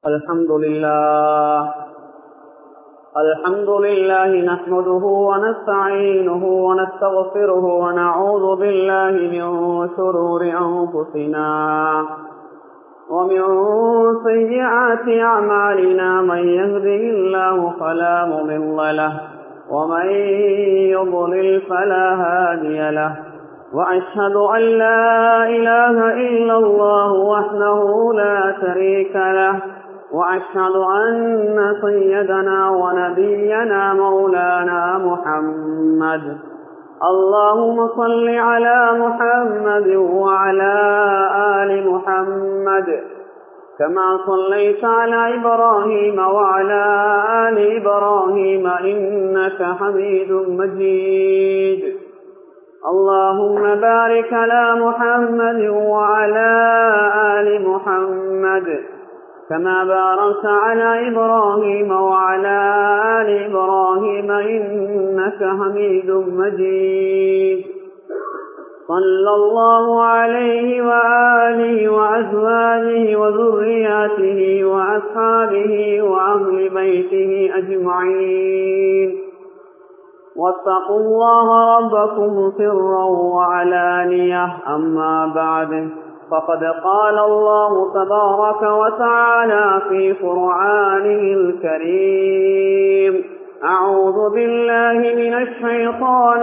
الحمد لله الحمد لله نحمده ونستعينه ونستغفره ونعوذ بالله من شرور أنفسنا ومن سيئات أعمالنا من يهده الله فلا مضل له ومن يضلل فلا هادي له وأشهد أن لا إله إلا الله وحده لا شريك له وأشهد أن سيدنا ونبينا مولانا محمد اللهم صل على محمد وعلى آل محمد كما صليت على إبراهيم وعلى آل إبراهيم إنك حميد مجيد اللهم بارك على محمد وعلى آل محمد كما باركت على إبراهيم وعلى آل إبراهيم إنك حميد مجيد صلى الله عليه وآله وأزواجه وذرياته وأصحابه وأهل بيته أجمعين واتقوا الله ربكم سرا وعلانية أما بعد فقد قال الله تبارك وتعالى في قرآنه الكريم أعوذ بالله من الشيطان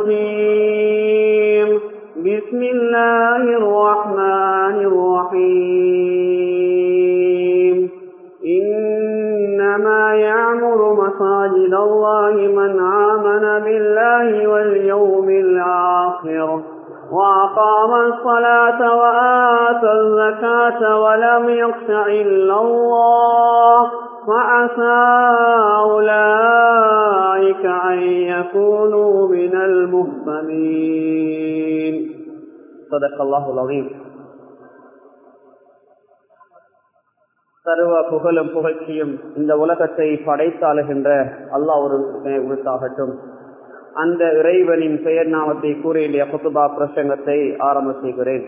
الرجيم بسم الله الرحمن الرحيم إنما يعمر مساجد الله من آمن بالله واليوم الآخر وأقام الصلاة وآتى الزكاة ولم يخش إلا الله وعسى أولئك أن يكونوا من المهتمين صدق الله العظيم சர்வ புகழும் புகழ்ச்சியும் இந்த உலகத்தை படைத்தாளுகின்ற அல்லாஹ் ஒரு உருத்தாகட்டும் அந்த இறைவனின் பெயர் நாமத்தை கூறிய புத்துபா பிரசங்கத்தை ஆரம்ப செய்கிறேன்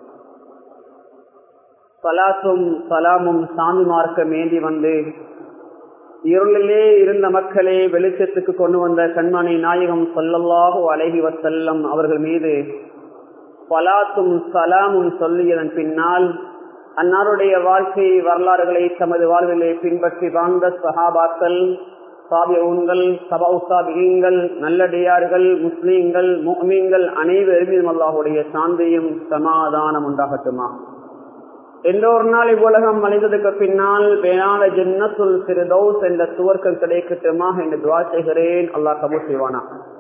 சலாசும் சலாமும் சாமி மார்க்கம் ஏந்தி வந்து இருளிலே இருந்த மக்களை வெளிச்சத்துக்கு கொண்டு வந்த கண்மணி நாயகம் சொல்லல்லாஹு அழகி வசல்லம் அவர்கள் மீது பலாத்தும் சலாமும் சொல்லியதன் பின்னால் அன்னாருடைய வாழ்க்கை வரலாறுகளை தமது வாழ்விலே பின்பற்றி வாழ்ந்த சஹாபாக்கள் சாபியங்கள் சபாவுசாபிகள் நல்லடியார்கள் முஸ்லீம்கள் முக்மீன்கள் அனைவரும் அல்லாஹுடைய சாந்தியும் சமாதானம் உண்டாகட்டுமா எல்லோரு நாள் இவ்வுலகம் மனிததுக்கு பின்னால் வேணாத ஜன்னத்துல் சிறுதௌஸ் என்ற துவர்க்கம் கிடைக்கட்டுமா என்று துவா செய்கிறேன் அல்லாஹ் கபூர் செய்வானா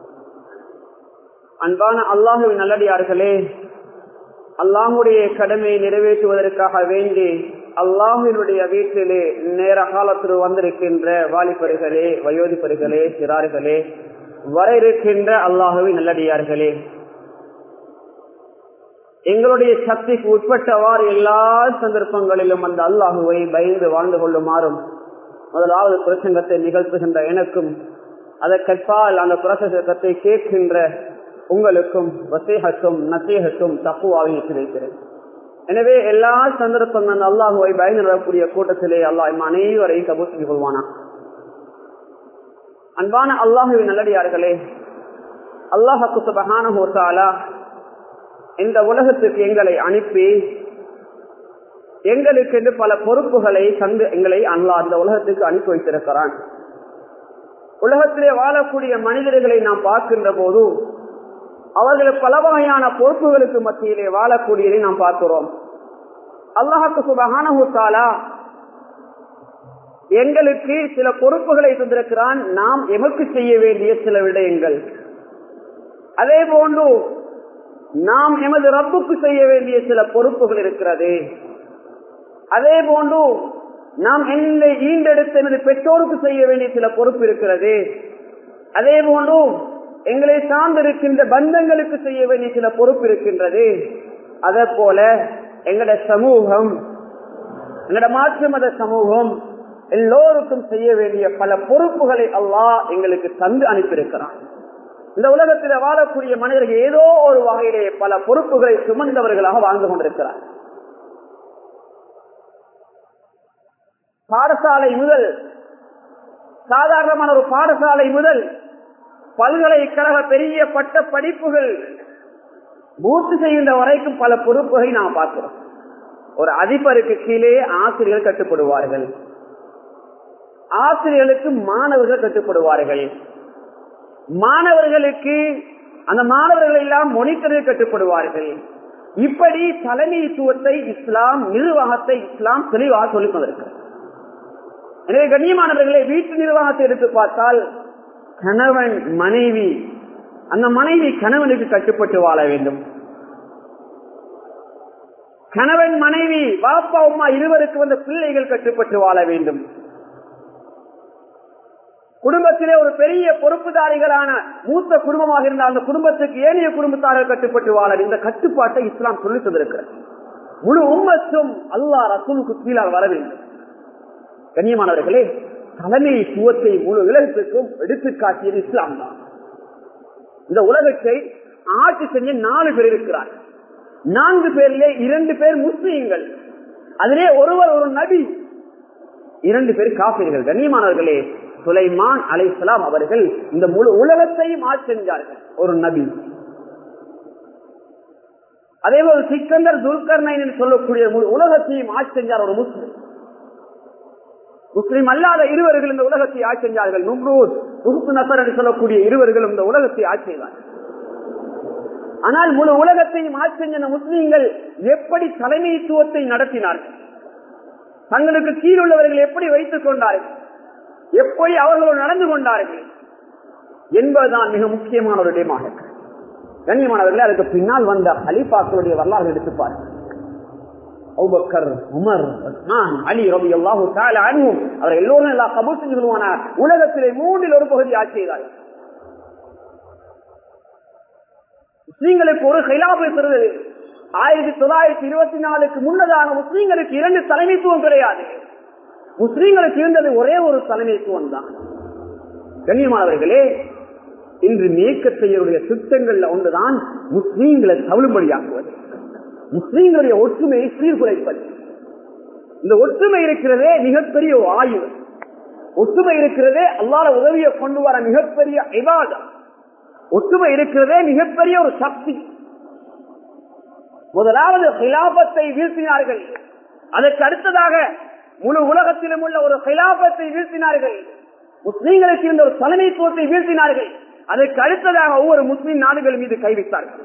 அன்பான அல்லாஹுவின் நல்லடியார்களே அல்லாஹுடைய கடமையை நிறைவேற்றுவதற்காக வேண்டி அல்லாஹினுடைய வீட்டிலே நேர காலத்தில் வந்திருக்கின்ற வாலிபர்களே வயோதிபர்களே சிறார்களே வர இருக்கின்ற அல்லாஹுவின் நல்லடியார்களே எங்களுடைய சக்திக்கு உட்பட்டவாறு எல்லா சந்தர்ப்பங்களிலும் அந்த அல்லாஹுவை பயந்து வாழ்ந்து கொள்ளுமாறும் முதலாவது பிரசங்கத்தை நிகழ்த்துகின்ற எனக்கும் அதற்கற்பால் அந்த பிரசங்கத்தை கேட்கின்ற உங்களுக்கும் வசேகத்தும் நசேகத்தும் தப்புவாவை வைக்கிறேன் எனவே எல்லா சந்தர்ப்பங்கள் அல்லாஹுவை பயன்படக்கூடிய கூட்டத்திலே அல்லாஹ் அனைவரையும் கபூர் செய்து கொள்வானா அன்பான அல்லாஹுவின் நல்லடியார்களே அல்லாஹு சுபகானா இந்த உலகத்துக்கு எங்களை அனுப்பி எங்களுக்கு என்று பல பொறுப்புகளை தந்து எங்களை அல்லா அந்த உலகத்துக்கு அனுப்பி வைத்திருக்கிறான் உலகத்திலே வாழக்கூடிய மனிதர்களை நாம் பார்க்கின்ற போது அவர்கள் பல வகையான பொறுப்புகளுக்கு மத்தியிலே வாழக்கூடியதை நாம் பார்க்கிறோம் அல்லாஹாக்கு சுபகானா எங்களுக்கு சில பொறுப்புகளை தந்திருக்கிறான் நாம் எமக்கு செய்ய வேண்டிய சில விடயங்கள் அதே போன்று நாம் எமது ரப்புக்கு செய்ய வேண்டிய சில பொறுப்புகள் இருக்கிறது அதே போன்று நாம் என்னை ஈண்டெடுத்த எனது பெற்றோருக்கு செய்ய வேண்டிய சில பொறுப்பு இருக்கிறது அதே போன்று எங்களை சார்ந்திருக்கின்ற பந்தங்களுக்கு செய்ய வேண்டிய சில பொறுப்பு இருக்கின்றது அதே போல எங்கட சமூகம் எங்கட மாற்று மத சமூகம் எல்லோருக்கும் செய்ய வேண்டிய பல பொறுப்புகளை அல்லாஹ் எங்களுக்கு தந்து அனுப்பியிருக்கிறான் இந்த உலகத்தில் வாழக்கூடிய மனிதர்கள் ஏதோ ஒரு வகையிலே பல பொறுப்புகளை சுமந்தவர்களாக வாழ்ந்து கொண்டிருக்கிறார் பாடசாலை முதல் சாதாரணமான ஒரு பாடசாலை முதல் பல்கலைக்கழக பெரிய பட்ட படிப்புகள் பூர்த்தி செய்கின்ற வரைக்கும் பல பொறுப்புகளை நாம் பார்க்கிறோம் ஒரு அதிபருக்கு கீழே ஆசிரியர்கள் கட்டுப்படுவார்கள் ஆசிரியர்களுக்கு மாணவர்கள் கட்டுப்படுவார்கள் மாணவர்களுக்கு அந்த மாணவர்கள் எல்லாம் மொழிக்கர்கள் கட்டுப்படுவார்கள் இப்படி தலைமைத்துவத்தை இஸ்லாம் நிர்வாகத்தை இஸ்லாம் தெளிவாக சொல்லிக் கொண்டிருக்கிறது எனவே கண்ணியமானவர்களை வீட்டு நிர்வாகத்தை எடுத்து பார்த்தால் கணவன் மனைவி அந்த மனைவி கணவனுக்கு கட்டுப்பட்டு வாழ வேண்டும் கணவன் மனைவி பாப்பா அம்மா இருவருக்கு வந்த பிள்ளைகள் கட்டுப்பட்டு வாழ வேண்டும் குடும்பத்திலே ஒரு பெரிய பொறுப்புதாரிகளான மூத்த குடும்பமாக இருந்த அந்த குடும்பத்துக்கு ஏனைய குடும்பத்தார்கள் கட்டுப்பட்டு வாழ இந்த கட்டுப்பாட்டை இஸ்லாம் சொல்லி தந்திருக்கிறது முழு உம்மத்தும் அல்லா ரசூலுக்கு கீழால் வர வேண்டும் கண்ணியமானவர்களே தலைமை சுவத்தை முழு உலகத்திற்கும் எடுத்து காட்டியது இஸ்லாம் தான் இந்த உலகத்தை ஆட்சி செஞ்ச நாலு பேர் இருக்கிறார் நான்கு பேரிலே இரண்டு பேர் முஸ்லீம்கள் அதிலே ஒருவர் ஒரு நபி இரண்டு பேர் காப்பீர்கள் கண்ணியமானவர்களே சுலைமான் அலைசலாம் அவர்கள் இந்த முழு உலகத்தையும் ஆட்சி செஞ்சார்கள் ஒரு நபி அதே போல சிக்கந்தர் துல்கர்னைன் என்று சொல்லக்கூடிய முழு உலகத்தையும் ஆட்சி செஞ்சார் ஒரு முஸ்லிம் முஸ்லிம் அல்லாத இருவர்கள் இந்த உலகத்தை ஆட்சி செஞ்சார்கள் நும்ரூத் உகுப்பு நசர் என்று சொல்லக்கூடிய இருவர்களும் இந்த உலகத்தை ஆட்சி செய்தார்கள் ஆனால் முழு உலகத்தையும் ஆட்சி செஞ்ச முஸ்லீம்கள் எப்படி தலைமைத்துவத்தை நடத்தினார்கள் தங்களுக்கு கீழ் உள்ளவர்கள் எப்படி வைத்துக் கொண்டார்கள் எப்படி அவர்களோடு நடந்து கொண்டார்கள் என்பதுதான் மிக முக்கியமான ஒரு இடமாக கண்ணியமானவர்களே அதுக்கு பின்னால் வந்த அலிபாக்களுடைய வரலாறு எடுத்துப்பார்கள் அவுபக்கர் உமர் உஸ்மான் அலி ரவி அல்லாஹு அனுவும் அவர் எல்லோரும் எல்லா கபூல் செஞ்சு கொள்வானார் உலகத்திலே மூன்றில் ஒரு பகுதி ஆட்சி செய்தார்கள் முஸ்லீம்களுக்கு ஒரு கைலாபு இருக்கிறது ஆயிரத்தி தொள்ளாயிரத்தி இருபத்தி நாலுக்கு முன்னதாக முஸ்லீம்களுக்கு இரண்டு தலைமைத்துவம் கிடையாது முஸ்லீம்களுக்கு இருந்தது ஒரே ஒரு தலைமைத்துவம் தான் கண்ணியமானவர்களே இன்று மேற்கத்தையருடைய திட்டங்கள்ல ஒன்றுதான் முஸ்லீம்களை தவிழும்படியாக்குவது முஸ்லீம்களுடைய ஒற்றுமையை சீர்குலைப்பது இந்த ஒற்றுமை இருக்கிறதே மிகப்பெரிய ஒரு ஆயுள் ஒற்றுமை இருக்கிறதே அல்லாத உதவியை கொண்டு வர மிகப்பெரிய விவாதம் ஒற்றுமை இருக்கிறதே மிகப்பெரிய ஒரு சக்தி முதலாவது ஹிலாபத்தை வீழ்த்தினார்கள் அதற்கு அடுத்ததாக முழு உலகத்திலும் உள்ள ஒரு ஹிலாபத்தை வீழ்த்தினார்கள் முஸ்லீம்களுக்கு இருந்த ஒரு தலைமைத்துவத்தை வீழ்த்தினார்கள் அதற்கு அடுத்ததாக ஒவ்வொரு முஸ்லீம் நாடுகள் மீது கைவித்தார்கள்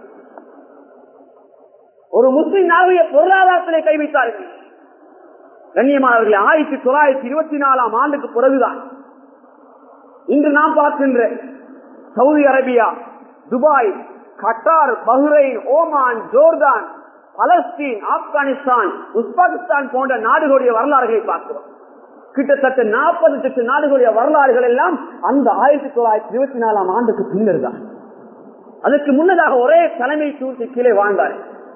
ஒரு முஸ்லிம் நாடுடைய பொருளாதாரத்திலே கைவித்தார்கள் கண்ணியமானவர்கள் ஆயிரத்தி தொள்ளாயிரத்தி இருபத்தி நாலாம் ஆண்டுக்கு பிறகுதான் இன்று நாம் பார்க்கின்ற Saudi Arabia Dubai Qatar Bahrain Oman Jordan Palestine Afghanistan Uzbekistan போன்ற நாடுகளுடைய வரலாறுகளை பார்க்கிறோம் கிட்டத்தட்ட நாற்பது லட்சம் நாடுகளுடைய வரலாறுகள் எல்லாம் அந்த ஆயிரத்தி தொள்ளாயிரத்தி இருபத்தி நாலாம் ஆண்டுக்கு பின்னர் தான் அதற்கு முன்னதாக ஒரே தலைமை சூழ்ச்சி கீழே வாழ்ந்தார்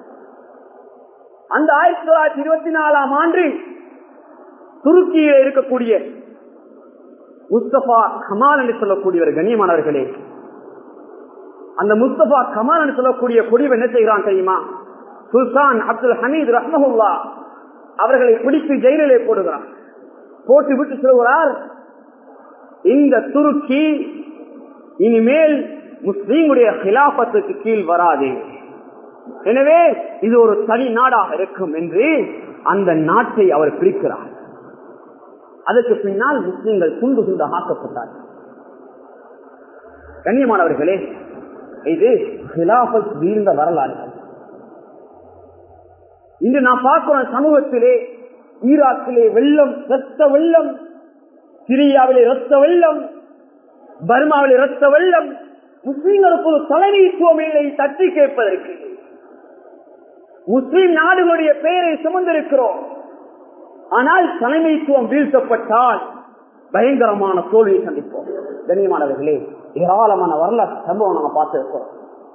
அந்த ஆயிரத்தி தொள்ளாயிரத்தி இருபத்தி நாலாம் ஆண்டு துருக்கியில் இருக்கக்கூடிய முஸ்தபா கமால் என்று சொல்லக்கூடியவர் கண்ணியமானவர்களே அந்த முஸ்தபா கமால் என்று சொல்லக்கூடிய குடிவு என்ன செய்கிறான் தெரியுமா சுல்தான் அப்துல் ஹமீத் ரஹ்மஹுல்லா அவர்களை பிடித்து ஜெயிலே போடுகிறார் போட்டு விட்டு சொல்கிறார் இந்த துருக்கி இனிமேல் முஸ்லீமுடைய ஹிலாபத்துக்கு கீழ் வராது எனவே இது ஒரு தனி நாடாக இருக்கும் என்று அந்த நாட்டை அவர் பிரிக்கிறார் அதற்கு பின்னால் முஸ்லீம்கள் துண்டு துண்டாக ஆக்கப்பட்டார்கள் கண்ணியமானவர்களே இது ஹிலாபத் வீழ்ந்த வரலாறுகள் இன்று நாம் பார்க்கிறோம் சமூகத்திலே ஈராக்கிலே வெள்ளம் ரத்த வெள்ளம் சிரியாவிலே ரத்த வெள்ளம் பர்மாவிலே ரத்த வெள்ளம் முஸ்லீம்களுக்கு ஒரு தலைமைத்துவம் இல்லை தட்டி கேட்பதற்கு முஸ்லிம் நாடுகளுடைய பெயரை சுமந்திருக்கிறோம் ஆனால் தலைமைத்துவம் வீழ்த்தப்பட்டால் பயங்கரமான தோல்வியை சந்திப்போம் கண்ணியமானவர்களே ஏராளமான வரலாற்று சம்பவம் நம்ம பார்த்திருக்கிறோம்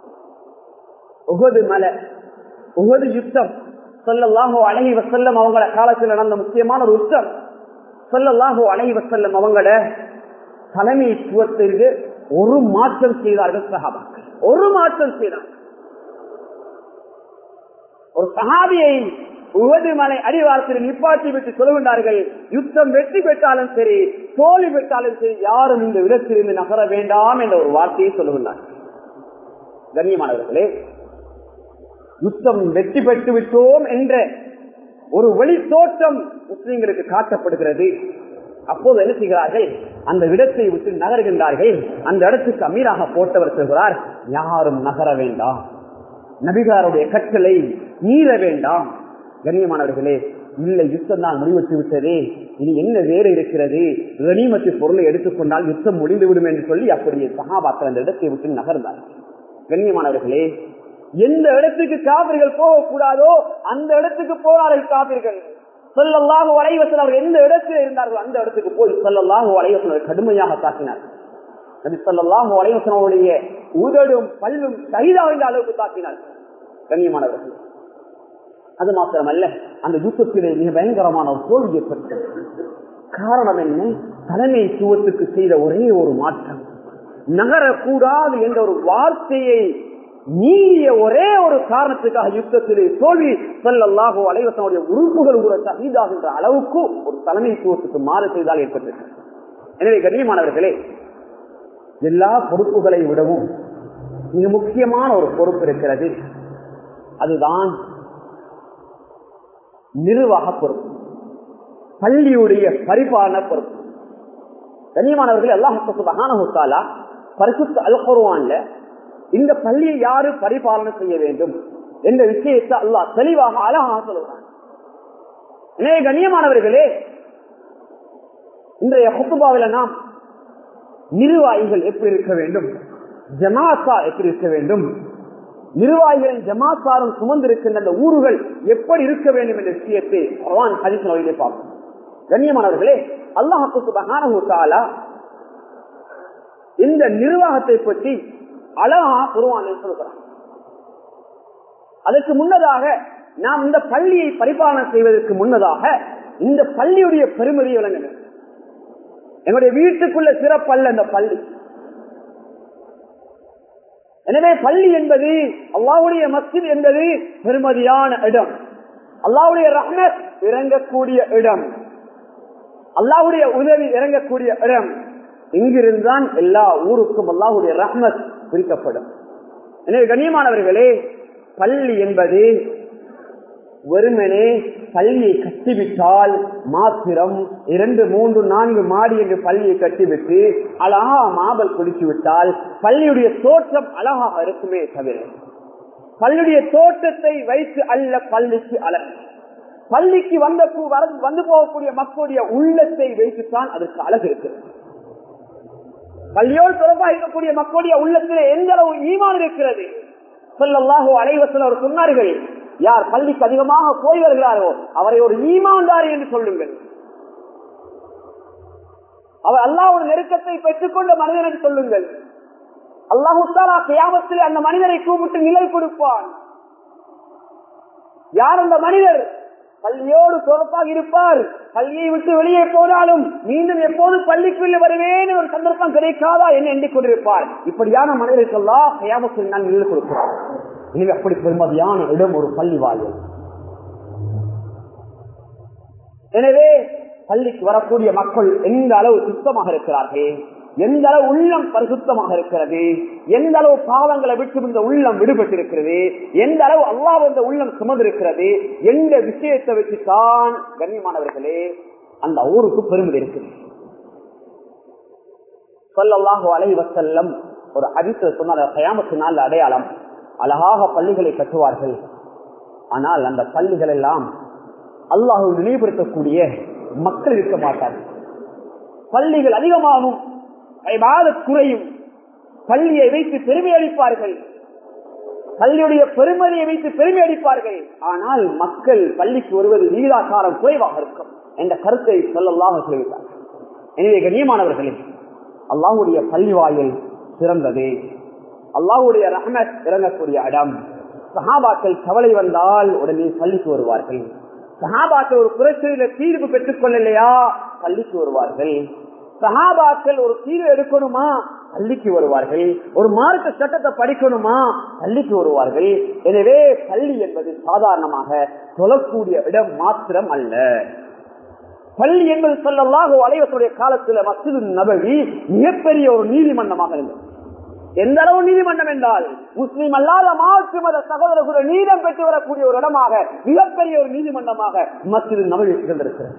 உகது மலை உகது யுத்தம் சொல்லல்லாஹோ அழகி வசல்லம் அவங்கள காலத்தில் நடந்த முக்கியமான ஒரு யுத்தம் சொல்லல்லாஹோ அழகி வசல்லம் அவங்கள தலைமைத்துவத்திற்கு ஒரு மாற்றம் செய்தார்கள் சகாபாக்கள் ஒரு மாற்றம் செய்தார்கள் ஒரு சகாபியை உவது மலை அடிவாரத்தில் நிப்பாட்டி விட்டு சொல்லுகின்றார்கள் யுத்தம் வெற்றி பெற்றாலும் சரி தோல்வி பெற்றாலும் சரி யாரும் இந்த இடத்திலிருந்து நகர வேண்டாம் என்ற ஒரு வார்த்தையை சொல்லுகின்றார் கண்ணியமானவர்களே யுத்தம் வெற்றி பெற்று விட்டோம் என்ற ஒரு வெளி தோற்றம் முஸ்லிம்களுக்கு காட்டப்படுகிறது அப்போது என்ன செய்கிறார்கள் அந்த இடத்தை விட்டு நகர்கின்றார்கள் அந்த இடத்துக்கு அமீராக போட்டவர் சொல்கிறார் யாரும் நகர வேண்டாம் நபிகாருடைய கட்டளை மீற வேண்டாம் கண்ணியமானவர்களே இல்லை யுத்தம் தான் முடிவெட்டு விட்டதே இனி என்ன வேறு இருக்கிறது கனிமத்து பொருளை எடுத்துக்கொண்டால் யுத்தம் முடிந்துவிடும் என்று சொல்லி அப்படியே சகாபாக்கள் அந்த இடத்தை விட்டு நகர்ந்தார்கள் கண்ணியமானவர்களே எந்த இடத்துக்கு காவிர்கள் போகக்கூடாதோ அந்த இடத்துக்கு போனார்கள் காவிர்கள் சொல்லல்லாக வளைவசன் அவர் எந்த இடத்தில் இருந்தார்கள் அந்த இடத்துக்கு போய் சொல்லல்லாக வளைவசன் கடுமையாக தாக்கினார் நபி சொல்லல்லாக வளைவசனுடைய உதடும் பல்லும் கைதாக அளவுக்கு தாக்கினார் கண்ணியமானவர்கள் அது மாத்திரமல்ல அந்த யுத்தத்திலே மிக பயங்கரமான ஒரு தோல்வி ஏற்பட்டது காரணம் என்ன தலைமைத்துவத்துக்கு செய்த ஒரே ஒரு மாற்றம் நகரக்கூடாது என்ற ஒரு வார்த்தையை மீறிய ஒரே ஒரு காரணத்துக்காக யுத்தத்திலே தோல்வி செல்லல்லாகோ அலைவசனுடைய உறுப்புகள் கூட சகிதாகின்ற அளவுக்கு ஒரு தலைமைத்துவத்துக்கு மாறு செய்தால் ஏற்பட்டது எனவே கண்ணியமானவர்களே எல்லா பொறுப்புகளை விடவும் மிக முக்கியமான ஒரு பொறுப்பு இருக்கிறது அதுதான் நிர்வாக பொறுப்பு பள்ளியுடைய பரிபாலன பொறுப்பு கண்ணியமானவர்கள் அல்லாஹாலா பரிசுத்த அல்குருவான்ல இந்த பள்ளியை யாரு பரிபாலனை செய்ய வேண்டும் என்ற விஷயத்தை அல்லாஹ் தெளிவாக அழகாக சொல்லுவான் எனவே கண்ணியமானவர்களே இன்றைய குத்துபாவில நாம் நிர்வாகிகள் எப்படி இருக்க வேண்டும் ஜமாத்தா எப்படி இருக்க வேண்டும் நிர்வாகிகளின் ஜமாத்தாரும் சுமந்திருக்கின்ற அந்த ஊர்கள் எப்படி இருக்க வேண்டும் என்ற விஷயத்தை பகவான் ஹரிசன் வழியிலே பார்ப்போம் கண்ணியமானவர்களே அல்லாஹு சுபகான இந்த நிர்வாகத்தை பற்றி அழகா குருவான் சொல்கிறான் அதற்கு முன்னதாக நாம் இந்த பள்ளியை பரிபாலனை செய்வதற்கு முன்னதாக இந்த பள்ளியுடைய பெருமதியை விளங்க என்னுடைய வீட்டுக்குள்ள சிறப்பல்ல இந்த பள்ளி எனவே பள்ளி என்பது அல்லாவுடைய மஸ்ஜித் என்பது பெருமதியான இடம் அல்லாவுடைய ரஹ்மத் இறங்கக்கூடிய இடம் அல்லாவுடைய உதவி இறங்கக்கூடிய இடம் இங்கிருந்தான் எல்லா ஊருக்கும் அல்லாஹுடைய ரஹ்மத் குறிக்கப்படும் எனவே கண்ணியமானவர்களே பள்ளி என்பது வெறுமனே பள்ளியை கட்டிவிட்டால் மாத்திரம் இரண்டு மூன்று நான்கு மாடி என்று பள்ளியை கட்டிவிட்டு அழகா மாபல் குடித்து விட்டால் பள்ளியுடைய தோற்றம் அழகாக இருக்குமே தவிர பள்ளியுடைய தோற்றத்தை வைத்து அல்ல பள்ளிக்கு அழகு பள்ளிக்கு வந்த வந்து போகக்கூடிய மக்களுடைய உள்ளத்தை வைத்துத்தான் அதற்கு அழகு இருக்கிறது பள்ளியோடு தொடர்பாக இருக்கக்கூடிய மக்களுடைய உள்ளத்திலே எந்த அளவு ஈமான் இருக்கிறது சொல்லல்லாஹோ அலைவசல் அவர் சொன்னார்கள் யார் பள்ளிக்கு அதிகமாக போய் வருகிறாரோ அவரை ஒரு ஈமான்தாரி என்று சொல்லுங்கள் அவர் அல்லாஹ் ஒரு நெருக்கத்தை பெற்றுக்கொண்ட மனிதன் என்று சொல்லுங்கள் அல்லாஹு கியாமத்தில் அந்த மனிதரை கூப்பிட்டு நிலை கொடுப்பான் யார் அந்த மனிதர் பள்ளியோடு தொடர்பாக இருப்பார் பள்ளியை விட்டு வெளியே போனாலும் மீண்டும் எப்போது பள்ளிக்குள்ள வருவேன் ஒரு சந்தர்ப்பம் கிடைக்காதா என்று எண்ணிக்கொண்டிருப்பார் இப்படியான மனிதர்கள்லாம் கயாமத்தில் நான் நிலை கொடுக்கிறார் எனவே அப்படி பெருமதியான இடம் ஒரு பள்ளி வாயில் எனவே பள்ளிக்கு வரக்கூடிய மக்கள் எந்த அளவு சுத்தமாக இருக்கிறார்கள் எந்த அளவு உள்ளம் பரிசுத்தமாக இருக்கிறது எந்த அளவு பாவங்களை விட்டு இந்த உள்ளம் விடுபட்டிருக்கிறது எந்த அளவு அல்லாஹ் இந்த உள்ளம் சுமந்திருக்கிறது எந்த விஷயத்தை வச்சுதான் கண்ணியமானவர்களே அந்த ஊருக்கு பெருமதி இருக்குது சொல்லல்லாஹோ அலை வசல்லம் ஒரு அதிர்ஷ்ட சொன்னால் கயாமத்து நாள் அடையாளம் அழகாக பள்ளிகளை கட்டுவார்கள் ஆனால் அந்த பள்ளிகள் எல்லாம் அல்லாஹு நினைவுபடுத்தக்கூடிய மக்கள் இருக்க மாட்டார்கள் பள்ளிகள் அதிகமாகும் குறையும் பள்ளியை வைத்து பெருமை அளிப்பார்கள் பள்ளியுடைய பெருமதியை வைத்து பெருமை அளிப்பார்கள் ஆனால் மக்கள் பள்ளிக்கு வருவது விகிதாசாரம் குறைவாக இருக்கும் என்ற கருத்தை சொல்லலாக சொல்லிவிட்டார் எனவே கண்ணியமானவர்களே அல்லாஹுடைய பள்ளி வாயில் சிறந்தது அல்லாஹுடைய ரஹமத் இறங்கக்கூடிய இடம் சஹாபாக்கள் கவலை வந்தால் உடனே பள்ளிக்கு வருவார்கள் சஹாபாக்கள் ஒரு பிரச்சனையில தீர்வு பெற்றுக் கொள்ளலையா பள்ளிக்கு வருவார்கள் சஹாபாக்கள் ஒரு தீர்வு எடுக்கணுமா பள்ளிக்கு வருவார்கள் ஒரு மார்க்க சட்டத்தை படிக்கணுமா பள்ளிக்கு வருவார்கள் எனவே பள்ளி என்பது சாதாரணமாக சொல்லக்கூடிய இடம் மாத்திரம் அல்ல பள்ளி என்பது சொல்லலாக அலைவத்துடைய காலத்துல மசிது நபவி மிகப்பெரிய ஒரு நீதிமன்றமாக இருந்தது எந்த அளவு நீதிமன்றம் என்றால் முஸ்லீம் அல்லாத மாற்று மத சகோதரர்கள் நீதம் பெற்று வரக்கூடிய ஒரு இடமாக மிகப்பெரிய ஒரு நீதிமன்றமாக மசிது நபவி திகழ்ந்திருக்கிறது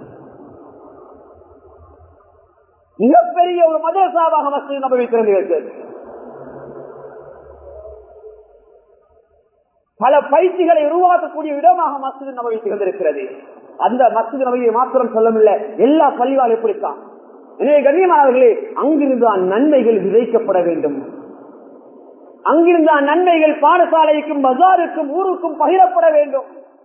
மிகப்பெரிய ஒரு மதரசாவாக மசிது நபவி திறந்திருக்கிறது பல பயிற்சிகளை உருவாக்கக்கூடிய இடமாக மசிது நபவி திகழ்ந்திருக்கிறது அந்த மசித நபையை மாத்திரம் சொல்லவில்லை எல்லா பள்ளிவாள் எப்படித்தான் எனவே கண்ணியமானவர்களே அங்கிருந்தான் நன்மைகள் விதைக்கப்பட வேண்டும் அங்கிருந்தான் நன்மைகள் பாடசாலைக்கும் பஜாருக்கும் ஊருக்கும் பகிரப்பட வேண்டும்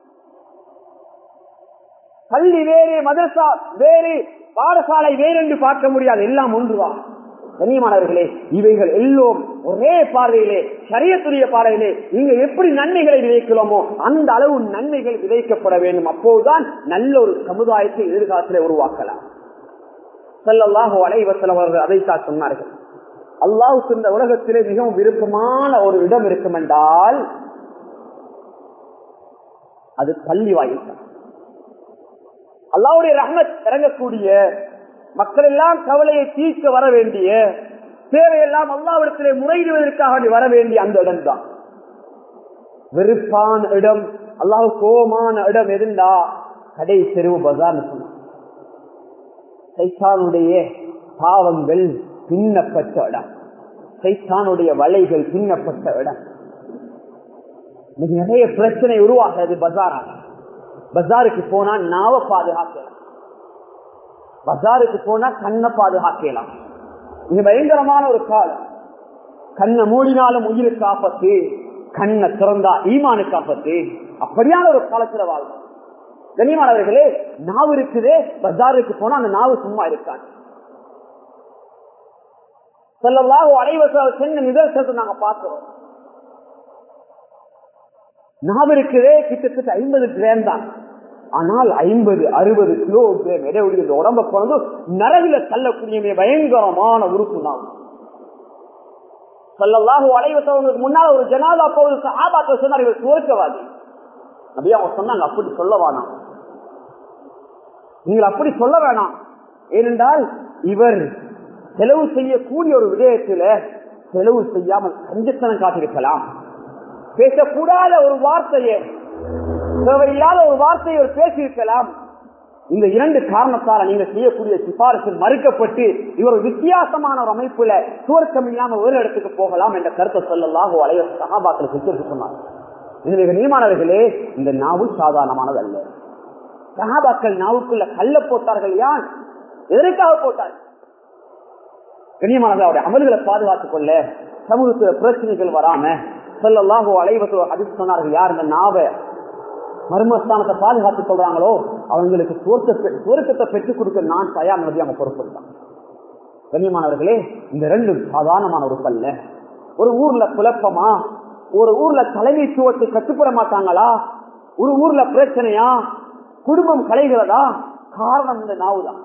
பள்ளி வேறு மதரசா வேறு பாடசாலை வேறு என்று பார்க்க முடியாது எல்லாம் ஒன்றுதான் கண்ணியமானவர்களே இவைகள் எல்லோரும் ஒரே பார்வையிலே சரியத்துடைய பார்வையிலே நீங்க எப்படி நன்மைகளை விதைக்கலாமோ அந்த அளவு நன்மைகள் விதைக்கப்பட வேண்டும் அப்போதுதான் நல்ல ஒரு சமுதாயத்தை எதிர்காலத்தில் உருவாக்கலாம் செல்லல்லாக அலைவசலம் அவர்கள் அதைத்தான் சொன்னார்கள் அல்லாவுக்கு இந்த உலகத்திலே மிகவும் விருப்பமான ஒரு இடம் இருக்கும் என்றால் அது பள்ளி வாயில் அல்லாவுடைய ரஹ்மத் இறங்கக்கூடிய மக்கள் எல்லாம் கவலையை தீர்க்க வர வேண்டிய தேவையெல்லாம் அல்லாவிடத்திலே முறையிடுவதற்காக வர வேண்டிய அந்த இடம் தான் வெறுப்பான இடம் அல்லாஹ் கோபமான இடம் எதுண்டா கடை தெருவு பஜார் சைத்தானுடைய பாவங்கள் பின்னப்பட்ட இடம் சைத்தானுடைய வலைகள் பின்னப்பட்ட இடம் நிறைய பிரச்சனை உருவாகிறது பஜாராக பஜாருக்கு போனா நாவ பாதுகாக்கலாம் பஜாருக்கு போனா கண்ணை பாதுகாக்கலாம் இது பயங்கரமான ஒரு காலம் கண்ணை மூடினாலும் உயிருக்கு ஆபத்து கண்ணை திறந்தா ஈமானுக்கு ஆபத்து அப்படியான ஒரு காலத்துல வாழ்க்கை கண்ணியமானவர்களே நாவு இருக்குதே பஜாருக்கு போனா அந்த நாவு சும்மா இருக்காது சொல்லலாக அனைவச சென்ன நிதர்சனத்தை நாங்க பார்க்கிறோம் நாவு இருக்குதே கிட்டத்தட்ட ஐம்பது கிராம் தான் ஆனால் ஐம்பது அறுபது கிலோகிராம் எடையுடைய இந்த உடம்ப கொண்டு நரகில தள்ளக்கூடிய பயங்கரமான உறுப்பு நாம் சொல்லலாக அலைவசவங்களுக்கு முன்னால் ஒரு ஜனாதா போவது ஆபாத்த சொன்னார் இவர் சுவர்க்கவாதி அப்படியே அவங்க சொன்னாங்க அப்படி சொல்ல வேணாம் நீங்கள் அப்படி சொல்ல வேணாம் ஏனென்றால் இவர் செலவு செய்யக்கூடிய ஒரு விடயத்துல செலவு செய்யாமல் கஞ்சத்தனம் காட்டிருக்கலாம் பேசக்கூடாத ஒரு வார்த்தையை தேவையில்லாத ஒரு வார்த்தையை ஒரு பேசியிருக்கலாம் இந்த இரண்டு காரணத்தால நீங்க செய்யக்கூடிய சிபாரிசு மறுக்கப்பட்டு இவர் வித்தியாசமான ஒரு அமைப்புல சுவர்க்கம் இல்லாம ஒரு இடத்துக்கு போகலாம் என்ற கருத்தை சொல்லலாக வளைய சகாபாக்கள் சித்தருக்கு சொன்னார் எனவே கண்ணியமானவர்களே இந்த நாவு சாதாரணமானது அல்ல சகாபாக்கள் நாவுக்குள்ள கல்ல போட்டார்கள் யான் எதற்காக போட்டார்கள் கண்ணியமானது அவருடைய அமல்களை பாதுகாத்துக் கொள்ள சமூகத்துல பிரச்சனைகள் வராம சொல்லலாக அலைவத்து அதிர்ச்சி சொன்னார்கள் யார் இந்த நாவை மர்மஸ்தானத்தை பாதுகாத்துக் கொள்றாங்களோ அவங்களுக்கு சுவர்க்கத்தை பெற்றுக் கொடுக்க நான் தயார் நதி அவங்க பொறுப்படுத்தான் கண்ணியமானவர்களே இந்த ரெண்டும் சாதாரணமான ஒரு பல்ல ஒரு ஊர்ல குழப்பமா ஒரு ஊர்ல தலைமைத்துவத்தை கட்டுப்பட மாட்டாங்களா ஒரு ஊர்ல பிரச்சனையா குடும்பம் கலைகிறதா காரணம் இந்த நாவுதான்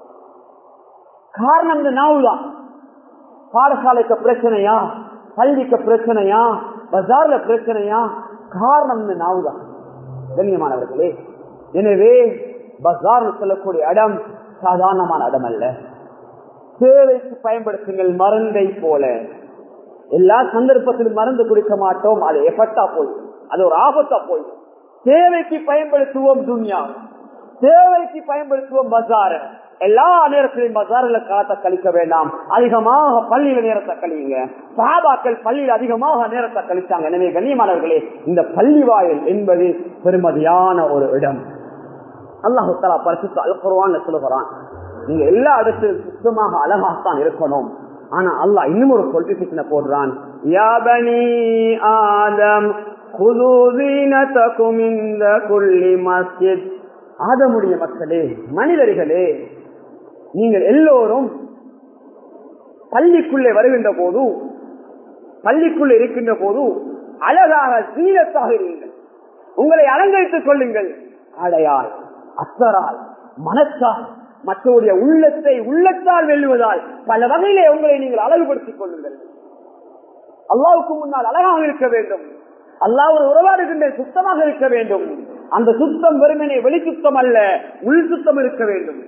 காரணம் இந்த நாவுதான் பாடசாலைக்கு பிரச்சனையா பள்ளிக்கு பிரச்சனையா பஜார்ல பிரச்சனையா காரணம் இந்த நாவுதான் கண்ணியமானவர்களே எனவே பஜார் சொல்லக்கூடிய இடம் சாதாரணமான இடம் அல்ல தேவைக்கு பயன்படுத்துங்கள் மருந்தை போல எல்லா சந்தர்ப்பத்திலும் மருந்து குடிக்க மாட்டோம் அது எஃபர்ட்டா போய் அது ஒரு ஆபத்தா போய் தேவைக்கு பயன்படுத்துவோம் துன்யா தேவைக்கு பயன்படுத்துவோம் பஜார எல்லா நேரத்திலையும் பஜாரில் காலத்தை கழிக்க வேண்டாம் அதிகமாக பள்ளியில நேரத்தை கழியுங்க சாபாக்கள் பள்ளியில் அதிகமாக நேரத்தை கழிச்சாங்க எனவே கண்ணியமானவர்களே இந்த பள்ளி வாயில் என்பது பெருமதியான ஒரு இடம் அல்லாஹு தலா பரிசுத்து அல்குருவான்னு சொல்லுகிறான் நீங்க எல்லா இடத்திலும் சுத்தமாக அழகாகத்தான் இருக்கணும் ஆனா அல்லாஹ் இன்னும் ஒரு கொல்டிபிஷனை போடுறான் யாபனி ஆதம் ஆதமுடைய மக்களே மனிதர்களே நீங்கள் எல்லோரும் பள்ளிக்குள்ளே வருகின்ற போது பள்ளிக்குள்ளே இருக்கின்ற போது அழகாக சீனத்தாக இருங்கள் உங்களை அலங்கரித்துக் கொள்ளுங்கள் ஆடையால் அத்தரால் மனத்தால் மற்றவருடைய உள்ளத்தை உள்ளத்தால் வெல்லுவதால் பல வகையிலே உங்களை நீங்கள் அழகுபடுத்திக் கொள்ளுங்கள் அல்லாவுக்கு முன்னால் அழகாக இருக்க வேண்டும் அல்லாஹ் ஒரு உறவாடுகின்ற சுத்தமாக இருக்க வேண்டும் அந்த சுத்தம் வெறுமனே வெளி சுத்தம் அல்ல உள் சுத்தம் இருக்க வேண்டும்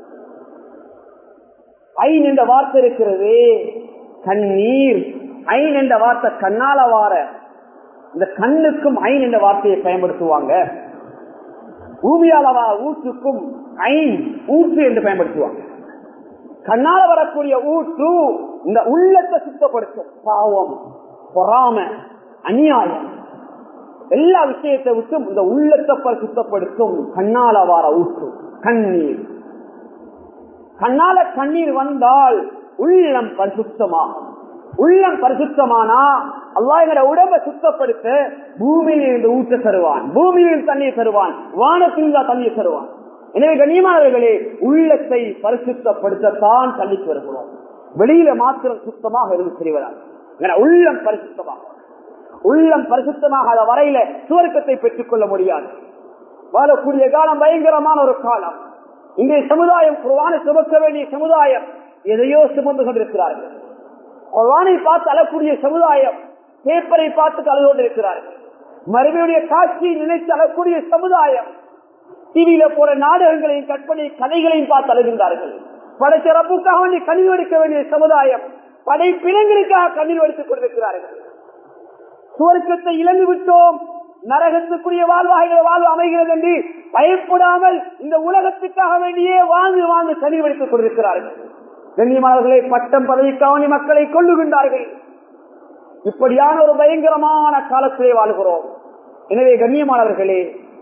ஐன் என்ற வார்த்தை இருக்கிறது கண்ணீர் ஐன் என்ற வார்த்தை கண்ணால வார இந்த கண்ணுக்கும் ஐன் என்ற வார்த்தையை பயன்படுத்துவாங்க ஊமியாலவா ஊற்றுக்கும் ஐன் ஊற்று என்று பயன்படுத்துவாங்க கண்ணால வரக்கூடிய ஊற்று இந்த உள்ளத்தை சுத்தப்படுத்தும் பாவம் பொறாம அநியாயம் எல்லா விஷயத்தை விட்டும் இந்த உள்ளத்தை சுத்தப்படுத்தும் கண்ணால வார ஊற்று கண்ணீர் கண்ணால கண்ணீர் வந்தால் உள்ளம் பரிசுத்தமாகும் உள்ளம் பரிசுத்தமானா அல்லா எங்கட உடம்பை சுத்தப்படுத்த பூமியில் இருந்து ஊற்ற தருவான் பூமியில் தண்ணீர் தருவான் வானத்தில் தண்ணீர் தருவான் எனவே கண்ணியமானவர்களே உள்ளத்தை பரிசுத்தப்படுத்தத்தான் தள்ளிக்கு வருகிறோம் வெளியில மாத்திரம் சுத்தமாக இருந்து செய்வதால் உள்ளம் பரிசுத்தமாக உள்ளம் பரிசுத்தமாகாத வரையில சுவர்க்கத்தை பெற்றுக் கொள்ள முடியாது வாழக்கூடிய காலம் பயங்கரமான ஒரு காலம் இன்றைய சமுதாயம் குர்வானை சுமக்க வேண்டிய சமுதாயம் எதையோ சுமந்து கொண்டிருக்கிறார்கள் குர்வானை பார்த்து அழக்கூடிய சமுதாயம் பேப்பரை பார்த்து அழுது கொண்டிருக்கிறார்கள் மறுபடியுடைய காட்சியை நினைத்து அழக்கூடிய சமுதாயம் டிவியில போற நாடகங்களையும் கற்பனை கதைகளையும் பார்த்து அழுகின்றார்கள் படைச்சிறப்புக்காக வேண்டி கண்ணீர் வடிக்க வேண்டிய சமுதாயம் படைப்பினங்களுக்காக கண்ணீர் வடித்துக் கொண்டிருக்கிறார்கள் சுவர்க்கத்தை இழந்து விட்டோம் நரகத்துக்குரிய வாழ்வாக வாழ்வு அமைகிறது என்று பயப்படாமல் இந்த உலகத்துக்காக வேண்டியே வாழ்ந்து வாழ்ந்து கனி வடித்துக் கொண்டிருக்கிறார்கள் கண்ணியமானவர்களை பட்டம் பதவிக்காவணி மக்களை கொள்ளுகின்றார்கள் இப்படியான ஒரு பயங்கரமான காலத்திலே வாழ்கிறோம் எனவே கண்ணியமானவர்களே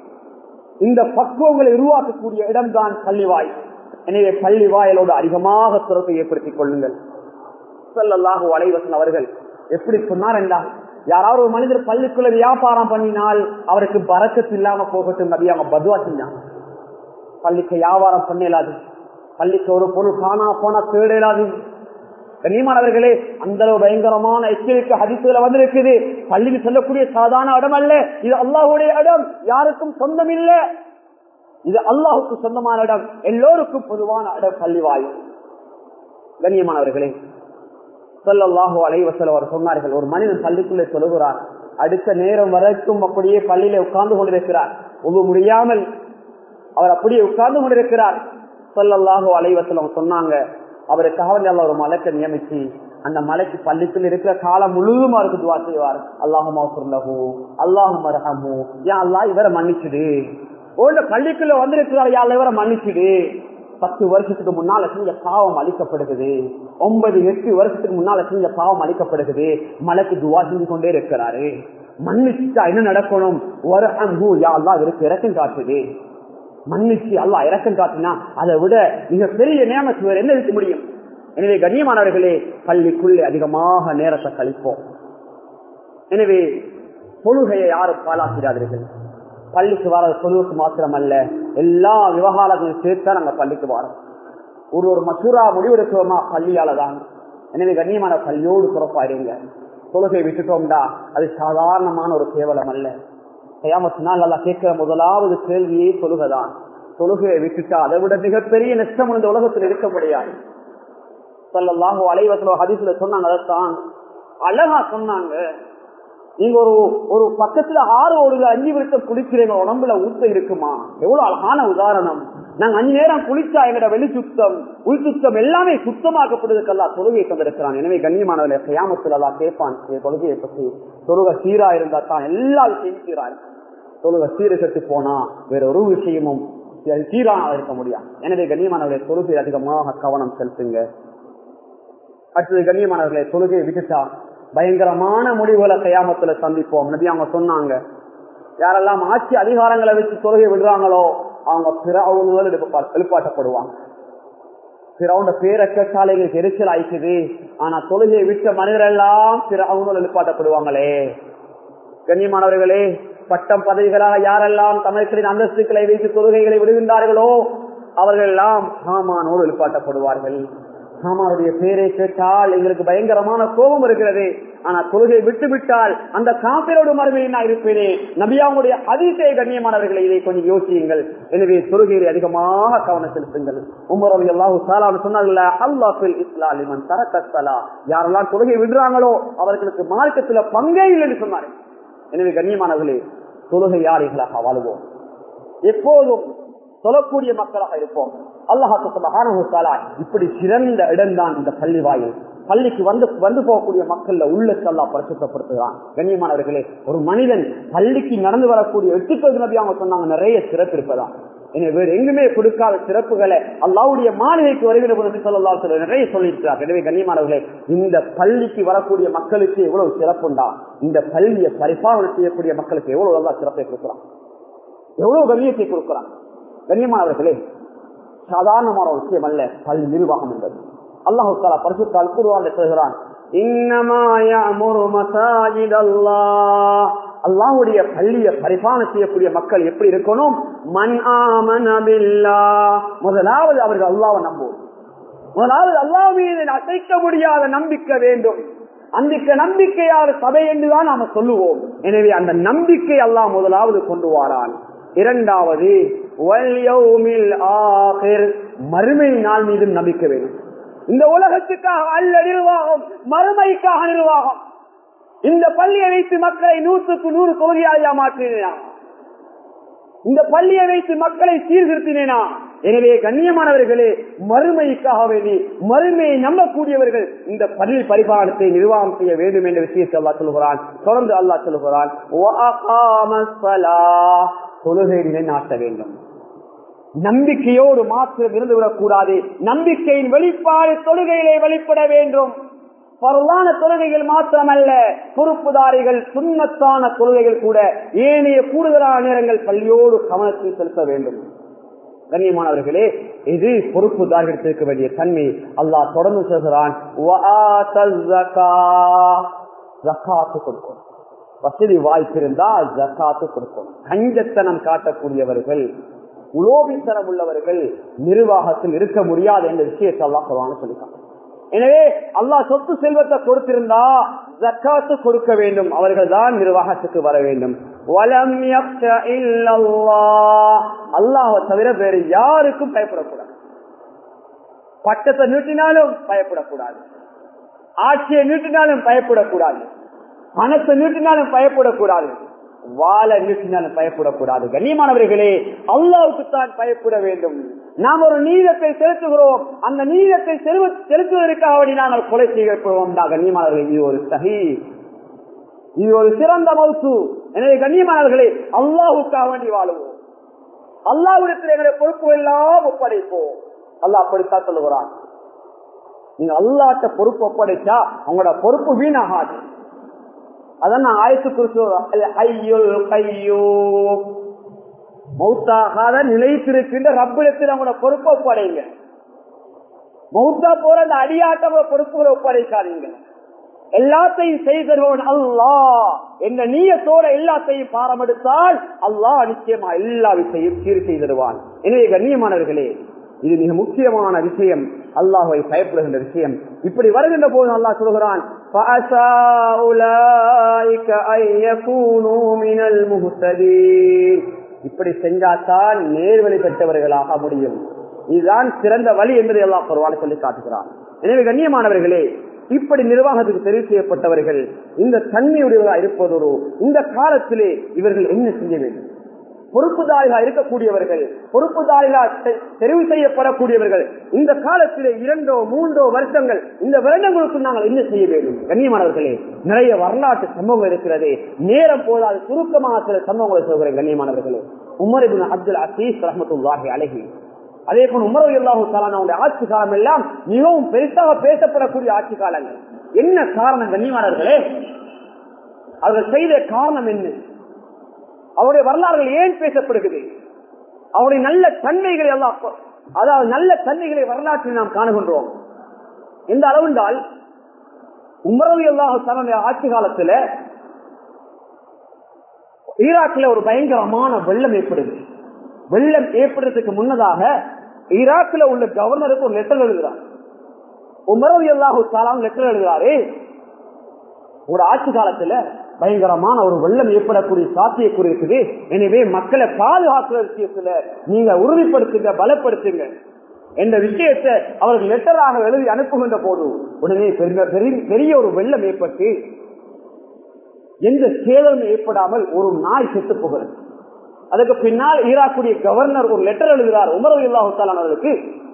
இந்த பக்குவங்களை உருவாக்கக்கூடிய இடம்தான் பள்ளிவாய் எனவே பள்ளி வாயலோடு அதிகமாக தொடர்பை ஏற்படுத்திக் கொள்ளுங்கள் சொல்லல்லாஹு அலைவசன் அவர்கள் எப்படி சொன்னார் என்றால் யாராவது ஒரு மனிதர் பள்ளிக்குள்ள வியாபாரம் பண்ணினால் அவருக்கு பறக்கத்து இல்லாம போகட்டும் நபி அவங்க பதுவா செஞ்சாங்க பள்ளிக்கு வியாபாரம் பண்ணலாது பள்ளிக்கு ஒரு பொருள் காணா போனா தேடலாது கண்ணியமானவர்களே அந்த அளவு பயங்கரமான எச்சரிக்கை ஹதிப்புல வந்திருக்குது பள்ளிக்கு செல்லக்கூடிய சாதாரண இடம் அல்ல இது அல்லாஹுடைய இடம் யாருக்கும் சொந்தம் இல்ல இது அல்லாஹுக்கு சொந்தமான இடம் எல்லோருக்கும் பொதுவான இடம் பள்ளி வாயு கண்ணியமானவர்களே சொல்லல்லாஹு அலைவசல் அவர் சொன்னார்கள் ஒரு மனிதன் பள்ளிக்குள்ளே சொல்லுகிறார் அடுத்த நேரம் வரைக்கும் அப்படியே பள்ளியில உட்கார்ந்து கொண்டிருக்கிறார் ஒவ்வொரு முடியாமல் அவர் அப்படியே உட்கார்ந்து கொண்டிருக்கிறார் சொல்லல்லாஹு அலைவசலம் சொன்னாங்க அவருக்காக நல்ல ஒரு மலைக்கு நியமிச்சு அந்த மலைக்கு பள்ளிக்குள் இருக்கிற காலம் முழுவதும் அவருக்கு துவா செய்வார் அல்லாஹுமா சொல்லஹூ அல்லாஹும் அரஹமு ஏன் அல்லா இவரை மன்னிச்சுடு ஓண்ட பள்ளிக்குள்ள வந்திருக்கிறார் யாழ் இவரை மன்னிச்சுடு பத்து வருஷத்துக்கு முன்னால செஞ்ச பாவம் அளிக்கப்படுகிறது ஒன்பது எட்டு வருஷத்துக்கு முன்னால செஞ்ச பாவம் அளிக்கப்படுகிறது மலைக்கு துவா செஞ்சு கொண்டே இருக்கிறாரு மன்னிச்சா என்ன நடக்கணும் ஒரு அன்பு யாழ்லா இவருக்கு இறக்கம் காட்டுது மன்னிச்சு அல்லா இறக்கம் காட்டினா அதை விட மிக பெரிய நேமத்து வேறு என்ன இருக்க முடியும் எனவே கண்ணியமானவர்களே பள்ளிக்குள்ளே அதிகமாக நேரத்தை கழிப்போம் எனவே தொழுகையை யாரும் பாலாக்கிறார்கள் பள்ளிக்கு வர தொழுவுக்கு மாத்திரம் அல்ல எல்லா விவகாரங்களும் சேர்த்தா நாங்க பள்ளிக்கு வரோம் ஒரு ஒரு மசூரா முடிவெடுக்கிறோமா பள்ளியால தான் எனவே கண்ணியமான பள்ளியோடு புறப்பாருங்க தொழுகை விட்டுட்டோம்டா அது சாதாரணமான ஒரு கேவலம் அல்ல கையாமத்தினால் நல்லா கேட்கிற முதலாவது கேள்வியே தொழுகைதான் தொழுகையை விட்டுட்டா அதை விட மிகப்பெரிய நஷ்டம் இந்த உலகத்தில் இருக்க முடியாது சொல்லலாக அலைவசல ஹதீஸ்ல சொன்னாங்க அதைத்தான் அழகா சொன்னாங்க நீங்க ஒரு ஒரு பக்கத்துல ஆறு ஓடுல அஞ்சு விருத்தம் குளிக்கிறீங்க உடம்புல ஊத்த இருக்குமா எவ்வளவு அழகான உதாரணம் நாங்க அஞ்சு நேரம் குளிச்சா எங்கட வெளி சுத்தம் உள் சுத்தம் எல்லாமே சுத்தமாக்கப்படுவதற்கெல்லாம் தொழுகை தந்திருக்கிறான் எனவே கண்ணியமானவர்களே கையாமத்தில் எல்லாம் கேட்பான் தொழுகையை பற்றி தொழுகை சீரா இருந்தா தான் எல்லா விஷயமும் சீரா தொழுகை சீரகத்து போனா வேற ஒரு விஷயமும் சீரான இருக்க முடியாது எனவே கண்ணியமானவர்களை தொழுகை அதிகமாக கவனம் செலுத்துங்க அடுத்தது கண்ணியமானவர்களை தொழுகையை விட்டுட்டா பயங்கரமான முடிவுகளை கையாமத்துல சந்திப்போம் நபி அவங்க சொன்னாங்க யாரெல்லாம் ஆட்சி அதிகாரங்களை வச்சு தொழுகை விடுறாங்களோ அவங்க பிற எழுப்பாட்டப்படுவாங்க பிறவுண்ட பேரை கேட்டாலே எங்களுக்கு எரிச்சல் ஆயிக்குது ஆனா தொழுகையை விட்ட மனிதரெல்லாம் பிற அவங்க எழுப்பாட்டப்படுவாங்களே கண்ணியமானவர்களே பட்டம் பதவிகளாக யாரெல்லாம் தமிழர்களின் அந்தஸ்துக்களை வைத்து தொழுகைகளை விடுகின்றார்களோ அவர்கள் எல்லாம் சாமானோடு எழுப்பாட்டப்படுவார்கள் சாமானுடைய பேரை கேட்டால் எங்களுக்கு பயங்கரமான கோபம் இருக்கிறது ஆனா தொழுகை விட்டு விட்டால் அந்த காப்பிரோடு மறுமையில் நான் இருப்பேனே நபியாவுடைய அதிசய கண்ணியமானவர்களை இதை கொஞ்சம் யோசியுங்கள் எனவே தொழுகையை அதிகமாக கவனம் செலுத்துங்கள் உமர் அலி அல்லாஹு சாலான்னு சொன்னார்கள் அல்லாஹில் இஸ்லாலிமன் தரக்கத்தலா யாரெல்லாம் தொழுகை விடுறாங்களோ அவர்களுக்கு மார்க்கத்துல பங்கே இல்லைன்னு சொன்னார்கள் எனவே கண்ணியமானவர்களே தொழுகை யாரிகளாக வாழ்வோம் எப்போதும் சொல்லக்கூடிய மக்களாக இருப்போம் அல்லாஹாலா இப்படி சிறந்த இடம்தான் இந்த பள்ளி வாயில் பள்ளிக்கு வந்து வந்து போகக்கூடிய மக்கள்ல உள்ளத்தல்லா பரிசுத்தப்படுத்துகிறான் கண்ணியமானவர்களே ஒரு மனிதன் பள்ளிக்கு நடந்து வரக்கூடிய எட்டுக்கள் நபி அவங்க சொன்னாங்க நிறைய சிறப்பு இருப்பதா எனவே வேறு எங்குமே கொடுக்காத சிறப்புகளை அல்லாவுடைய மாளிகைக்கு வருகிற போது சொல்லலா சொல்ல நிறைய சொல்லியிருக்கிறார் எனவே கண்ணியமானவர்களே இந்த பள்ளிக்கு வரக்கூடிய மக்களுக்கு எவ்வளவு சிறப்புண்டா இந்த பள்ளியை பரிபாலனை செய்யக்கூடிய மக்களுக்கு எவ்வளவு நல்லா சிறப்பை கொடுக்கிறான் எவ்வளவு கண்ணியத்தை கொடுக்கிறான் கண்ணியமானவர்களே சாதாரணமான ஒரு விஷயம் அல்ல பள்ளி நிர்வாகம் என்பது அல்லாஹு தாலா பரிசுத்தால் கூறுவான் சொல்கிறான் அல்லாஹுடைய பள்ளியை பரிபாலனை செய்யக்கூடிய மக்கள் எப்படி இருக்கணும் மண் ஆமனபில்லா முதலாவது அவர்கள் அல்லாவை நம்புவோம் முதலாவது அல்லாஹ் மீது அசைக்க முடியாத நம்பிக்கை வேண்டும் அந்த நம்பிக்கையால் சபை என்றுதான் நாம சொல்லுவோம் எனவே அந்த நம்பிக்கை அல்லாஹ் முதலாவது கொண்டு வாரான் இரண்டாவது மறுமை நாள் மீதும் நம்பிக்கை வேண்டும் இந்த உலகத்துக்காக அல்ல நிர்வாகம் மறுமைக்காக நிர்வாகம் இந்த பள்ளியை வைத்து மக்களை நூற்றுக்கு நூறு தொகுதியாக மாற்றினா இந்த பள்ளியை வைத்து மக்களை சீர்திருத்தினேனா எனவே கண்ணியமானவர்களே மறுமைக்காக வேண்டி மறுமையை நம்பக்கூடியவர்கள் இந்த பள்ளி பரிபாலனத்தை நிர்வாகம் செய்ய வேண்டும் என்ற விஷயத்தை அல்லா சொல்லுகிறான் தொடர்ந்து அல்லா சொல்லுகிறான் தொழுகையினை நாட்ட வேண்டும் நம்பிக்கையோடு மாத்திரம் இருந்துவிடக் கூடாது நம்பிக்கையின் வெளிப்பாடு தொழுகையிலே வெளிப்பட வேண்டும் பரவான தொழுகைகள் மாத்திரமல்ல பொறுப்புதாரிகள் சுண்ணத்தான தொழுகைகள் கூட ஏனைய கூடுதலான நேரங்கள் பள்ளியோடு கவனத்தில் செலுத்த வேண்டும் கண்ணியமானவர்களே இது பொறுப்புதாரிகள் இருக்க வேண்டிய தன்மை அல்லாஹ் தொடர்ந்து சொல்கிறான் கொடுக்கும் வசதி வாய்ப்பு இருந்தால் ஜக்காத்து கொடுக்கும் கஞ்சத்தனம் காட்டக்கூடியவர்கள் உலோபித்தனம் உள்ளவர்கள் நிர்வாகத்தில் இருக்க முடியாது என்ற விஷயத்தை அல்லாஹ் சொல்லுவாங்க சொல்லிக்காங்க எனவே அல்லாஹ் சொத்து செல்வத்தை கொடுத்திருந்தா ஜக்காத்து கொடுக்க வேண்டும் அவர்கள் தான் நிர்வாகத்துக்கு வர வேண்டும் அல்லாஹ் தவிர வேறு யாருக்கும் பயப்படக்கூடாது பட்டத்தை நீட்டினாலும் பயப்படக்கூடாது ஆட்சியை நீட்டினாலும் பயப்படக்கூடாது பணத்தை நீட்டினாலும் பயப்படக்கூடாது வாழ நீட்டினாலும் பயப்படக்கூடாது கண்ணியமானவர்களே அல்லாவுக்கு தான் பயப்பட வேண்டும் நாம் ஒரு நீதத்தை செலுத்துகிறோம் அந்த நீதத்தை செலுத்துவதற்காக நாங்கள் கொலை செய்யப்படுவோம் கண்ணியமானவர்கள் இது ஒரு சகி இது ஒரு சிறந்த மவுசு எனவே கண்ணியமானவர்களே அல்லாவுக்காக வேண்டி வாழுவோம் அல்லாவிடத்தில் எங்களுடைய பொறுப்பு எல்லாம் ஒப்படைப்போம் அல்லாஹ் அப்படித்தான் சொல்லுகிறான் நீங்க அல்லாட்ட பொறுப்பு ஒப்படைச்சா அவங்களோட பொறுப்பு வீணாகாது அதான் நான் ஆயத்து குறிச்சு மௌத்தாகாத நிலைத்திருக்கின்ற ரப்பிடத்தில் அவங்களோட பொறுப்பை ஒப்படைங்க மௌத்தா போற அந்த அடியாட்ட பொறுப்புகளை ஒப்படைக்காதீங்க எல்லாத்தையும் செய்தவன் அல்லா என்ற நீயத்தோட எல்லாத்தையும் பாரமெடுத்தால் அல்லாஹ் நிச்சயமா எல்லா விஷயம் சீர் செய்திருவான் எனவே கண்ணியமானவர்களே இது மிக முக்கியமான விஷயம் அல்லாஹை பயப்படுகின்ற விஷயம் இப்படி வருகின்ற போது அல்லாஹ் சொல்கிறான் இப்படி செஞ்சாத்தான் நேர்வழி பெற்றவர்களாக முடியும் இதுதான் சிறந்த வழி என்பதை எல்லாம் பரவாயில்ல சொல்லி காட்டுகிறான் எனவே கண்ணியமானவர்களே இப்படி நிர்வாகத்துக்கு தெரிவு செய்யப்பட்டவர்கள் இந்த தன்மையுடையவர்களாக இருப்பதோடு இந்த காலத்திலே இவர்கள் என்ன செய்ய வேண்டும் பொறுப்புதாரிகளாக இருக்கக்கூடியவர்கள் பொறுப்புதாரிகளாக தெரிவு செய்யப்படக்கூடியவர்கள் இந்த காலத்திலே இரண்டோ மூன்றோ வருஷங்கள் இந்த வருடங்களுக்கு நாங்கள் என்ன செய்ய வேண்டும் கண்ணியமானவர்களே நிறைய வரலாற்று சம்பவங்கள் இருக்கிறது நேரம் போதாது சுருக்கமாக சில சம்பவங்களை சொல்கிறேன் கண்ணியமானவர்களே உமர் அப்துல் அசீஸ் ரஹமத்துல்லாஹி அழகி அதே போல் உமர் அல்லாஹு சாலானுடைய ஆட்சி காலம் எல்லாம் மிகவும் பெருசாக பேசப்படக்கூடிய ஆட்சி காலங்கள் என்ன காரணம் கண்ணியமானவர்களே அவர்கள் செய்த காரணம் என்ன அவருடைய வரலாறுகள் ஏன் பேசப்படுகிறது அவருடைய நல்ல தன்மைகளை எல்லாம் அதாவது நல்ல தன்மைகளை வரலாற்றில் நாம் காணுகின்றோம் எந்த அளவுண்டால் உமரவி அல்லாஹு ஆட்சி காலத்துல ஈராக்ல ஒரு பயங்கரமான வெள்ளம் ஏற்படுது வெள்ளம் ஏற்படுறதுக்கு முன்னதாக ஈராக்ல உள்ள கவர்னருக்கு ஒரு லெட்டர் எழுதுறார் உமரவி அல்லாஹு சாலாம் லெட்டர் எழுதுறாரு ஒரு ஆட்சி காலத்துல பயங்கரமான ஒரு வெள்ளம் ஏற்படக்கூடிய சாத்தியக்கூறு இருக்குது எனவே மக்களை பாதுகாக்கிற விஷயத்துல நீங்க உறுதிப்படுத்துங்க பலப்படுத்துங்க என்ற விஷயத்தை அவர்கள் லெட்டராக எழுதி அனுப்புகின்ற போது உடனே பெரிய ஒரு வெள்ளம் ஏற்பட்டு எந்த சேதம் ஏற்படாமல் ஒரு நாய் செத்து போகிறது அதுக்கு பின்னால் ஈராக்குடைய கவர்னர் ஒரு லெட்டர் எழுதுகிறார் உமர் இல்லாஹாலான் அவர்களுக்கு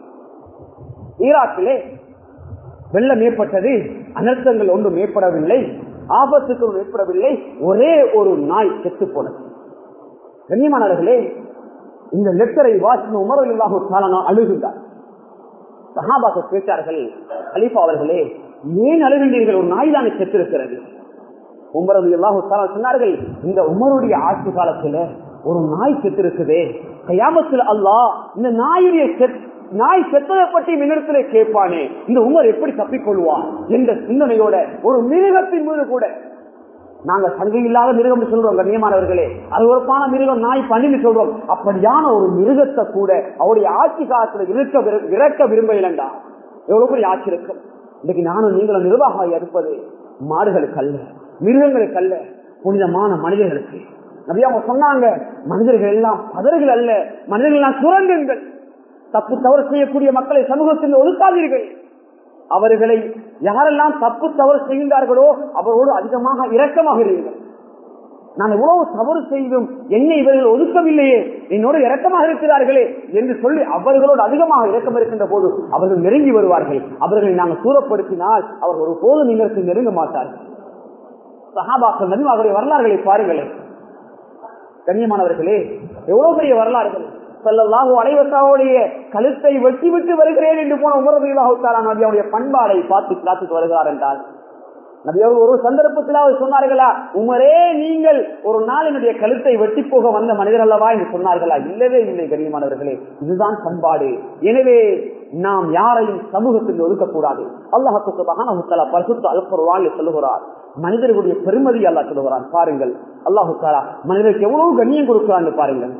ஈராக்கிலே வெள்ளம் ஏற்பட்டது அனர்த்தங்கள் ஒன்றும் ஏற்படவில்லை ஆபத்துக்கள் ஏற்படவில்லை ஒரே ஒரு நாய் செத்து போனது கண்ணியமானவர்களே இந்த லெட்டரை வாசின உமர் இல்லாஹாலான அழுகின்றார் சஹாபாக்க கேட்டார்கள் அலிஃபா அவர்களே ஏன் அழுகின்றீர்கள் ஒரு நாய் தானே செத்திருக்கிறது உமரது எல்லா சொன்னார்கள் இந்த உமருடைய ஆட்சி காலத்துல ஒரு நாய் செத்திருக்குதே கயாமத்தில் அல்லாஹ் இந்த நாயுடைய நாய் செத்ததை பற்றி மின்னத்துல கேட்பானே இந்த உமர் எப்படி தப்பிக்கொள்வான் என்ற சிந்தனையோட ஒரு மிருகத்தின் மீது கூட நாங்க சங்கை இல்லாத மிருகம் சொல்றோம் கண்ணியமானவர்களே அருவறுப்பான மிருகம் நாய் பண்ணின்னு சொல்றோம் அப்படியான ஒரு மிருகத்தை கூட அவருடைய ஆட்சி காலத்துல இருக்க இறக்க விரும்ப இல்லண்டா எவ்வளவு பெரிய ஆட்சி இருக்கும் இன்னைக்கு நானும் நீங்களும் நிர்வாகம் இருப்பது மாடுகளுக்கு அல்ல மிருகங்களுக்கு அல்ல புனிதமான மனிதர்களுக்கு நிறைய அவங்க சொன்னாங்க மனிதர்கள் எல்லாம் பதர்கள் அல்ல மனிதர்கள் எல்லாம் சுரங்குங்கள் தப்பு தவறு செய்யக்கூடிய மக்களை சமூகத்தில் ஒதுக்காதீர்கள் அவர்களை யாரெல்லாம் தப்பு தவறு செய்கின்றார்களோ அவரோடு அதிகமாக இரக்கமாகிறீர்கள் நான் எவ்வளவு தவறு செய்தும் என்னை இவர்கள் ஒதுக்கவில்லையே என்னோடு இரக்கமாக இருக்கிறார்களே என்று சொல்லி அவர்களோடு அதிகமாக இரக்கம் இருக்கின்ற போது அவர்கள் நெருங்கி வருவார்கள் அவர்களை நாங்கள் தூரப்படுத்தினால் அவர் ஒரு போது நீங்கள் நெருங்க மாட்டார்கள் சகாபாக்கள் நன்மாவுடைய வரலாறுகளை பாருங்களேன் கண்ணியமானவர்களே எவ்வளவு பெரிய வரலாறுகள் செல்லல்லாஹு அனைவசாவுடைய கழுத்தை வெட்டி விட்டு வருகிறேன் என்று போன உமரபிலாஹுத்தாலா நபியாவுடைய பண்பாடை பார்த்து காத்துட்டு வருகிறார் என்றால் நபியவர் ஒரு சந்தர்ப்பத்தில் அவர் சொன்னார்களா உமரே நீங்கள் ஒரு நாள் என்னுடைய கழுத்தை வெட்டி போக வந்த மனிதர் அல்லவா என்று சொன்னார்களா இல்லவே இல்லை கண்ணியமானவர்களே இதுதான் பண்பாடு எனவே நாம் யாரையும் சமூகத்தில் ஒதுக்கக்கூடாது அல்லாஹுக்கு மகானமுத்தலா பரிசுத்த அல்பருவான் சொல்லுகிறார் மனிதர்களுடைய பெருமதி அல்லா சொல்லுகிறான் பாருங்கள் அல்லாஹு தாலா மனிதருக்கு எவ்வளவு கண்ணியம் கொடுக்கிறான்னு பாருங்கள்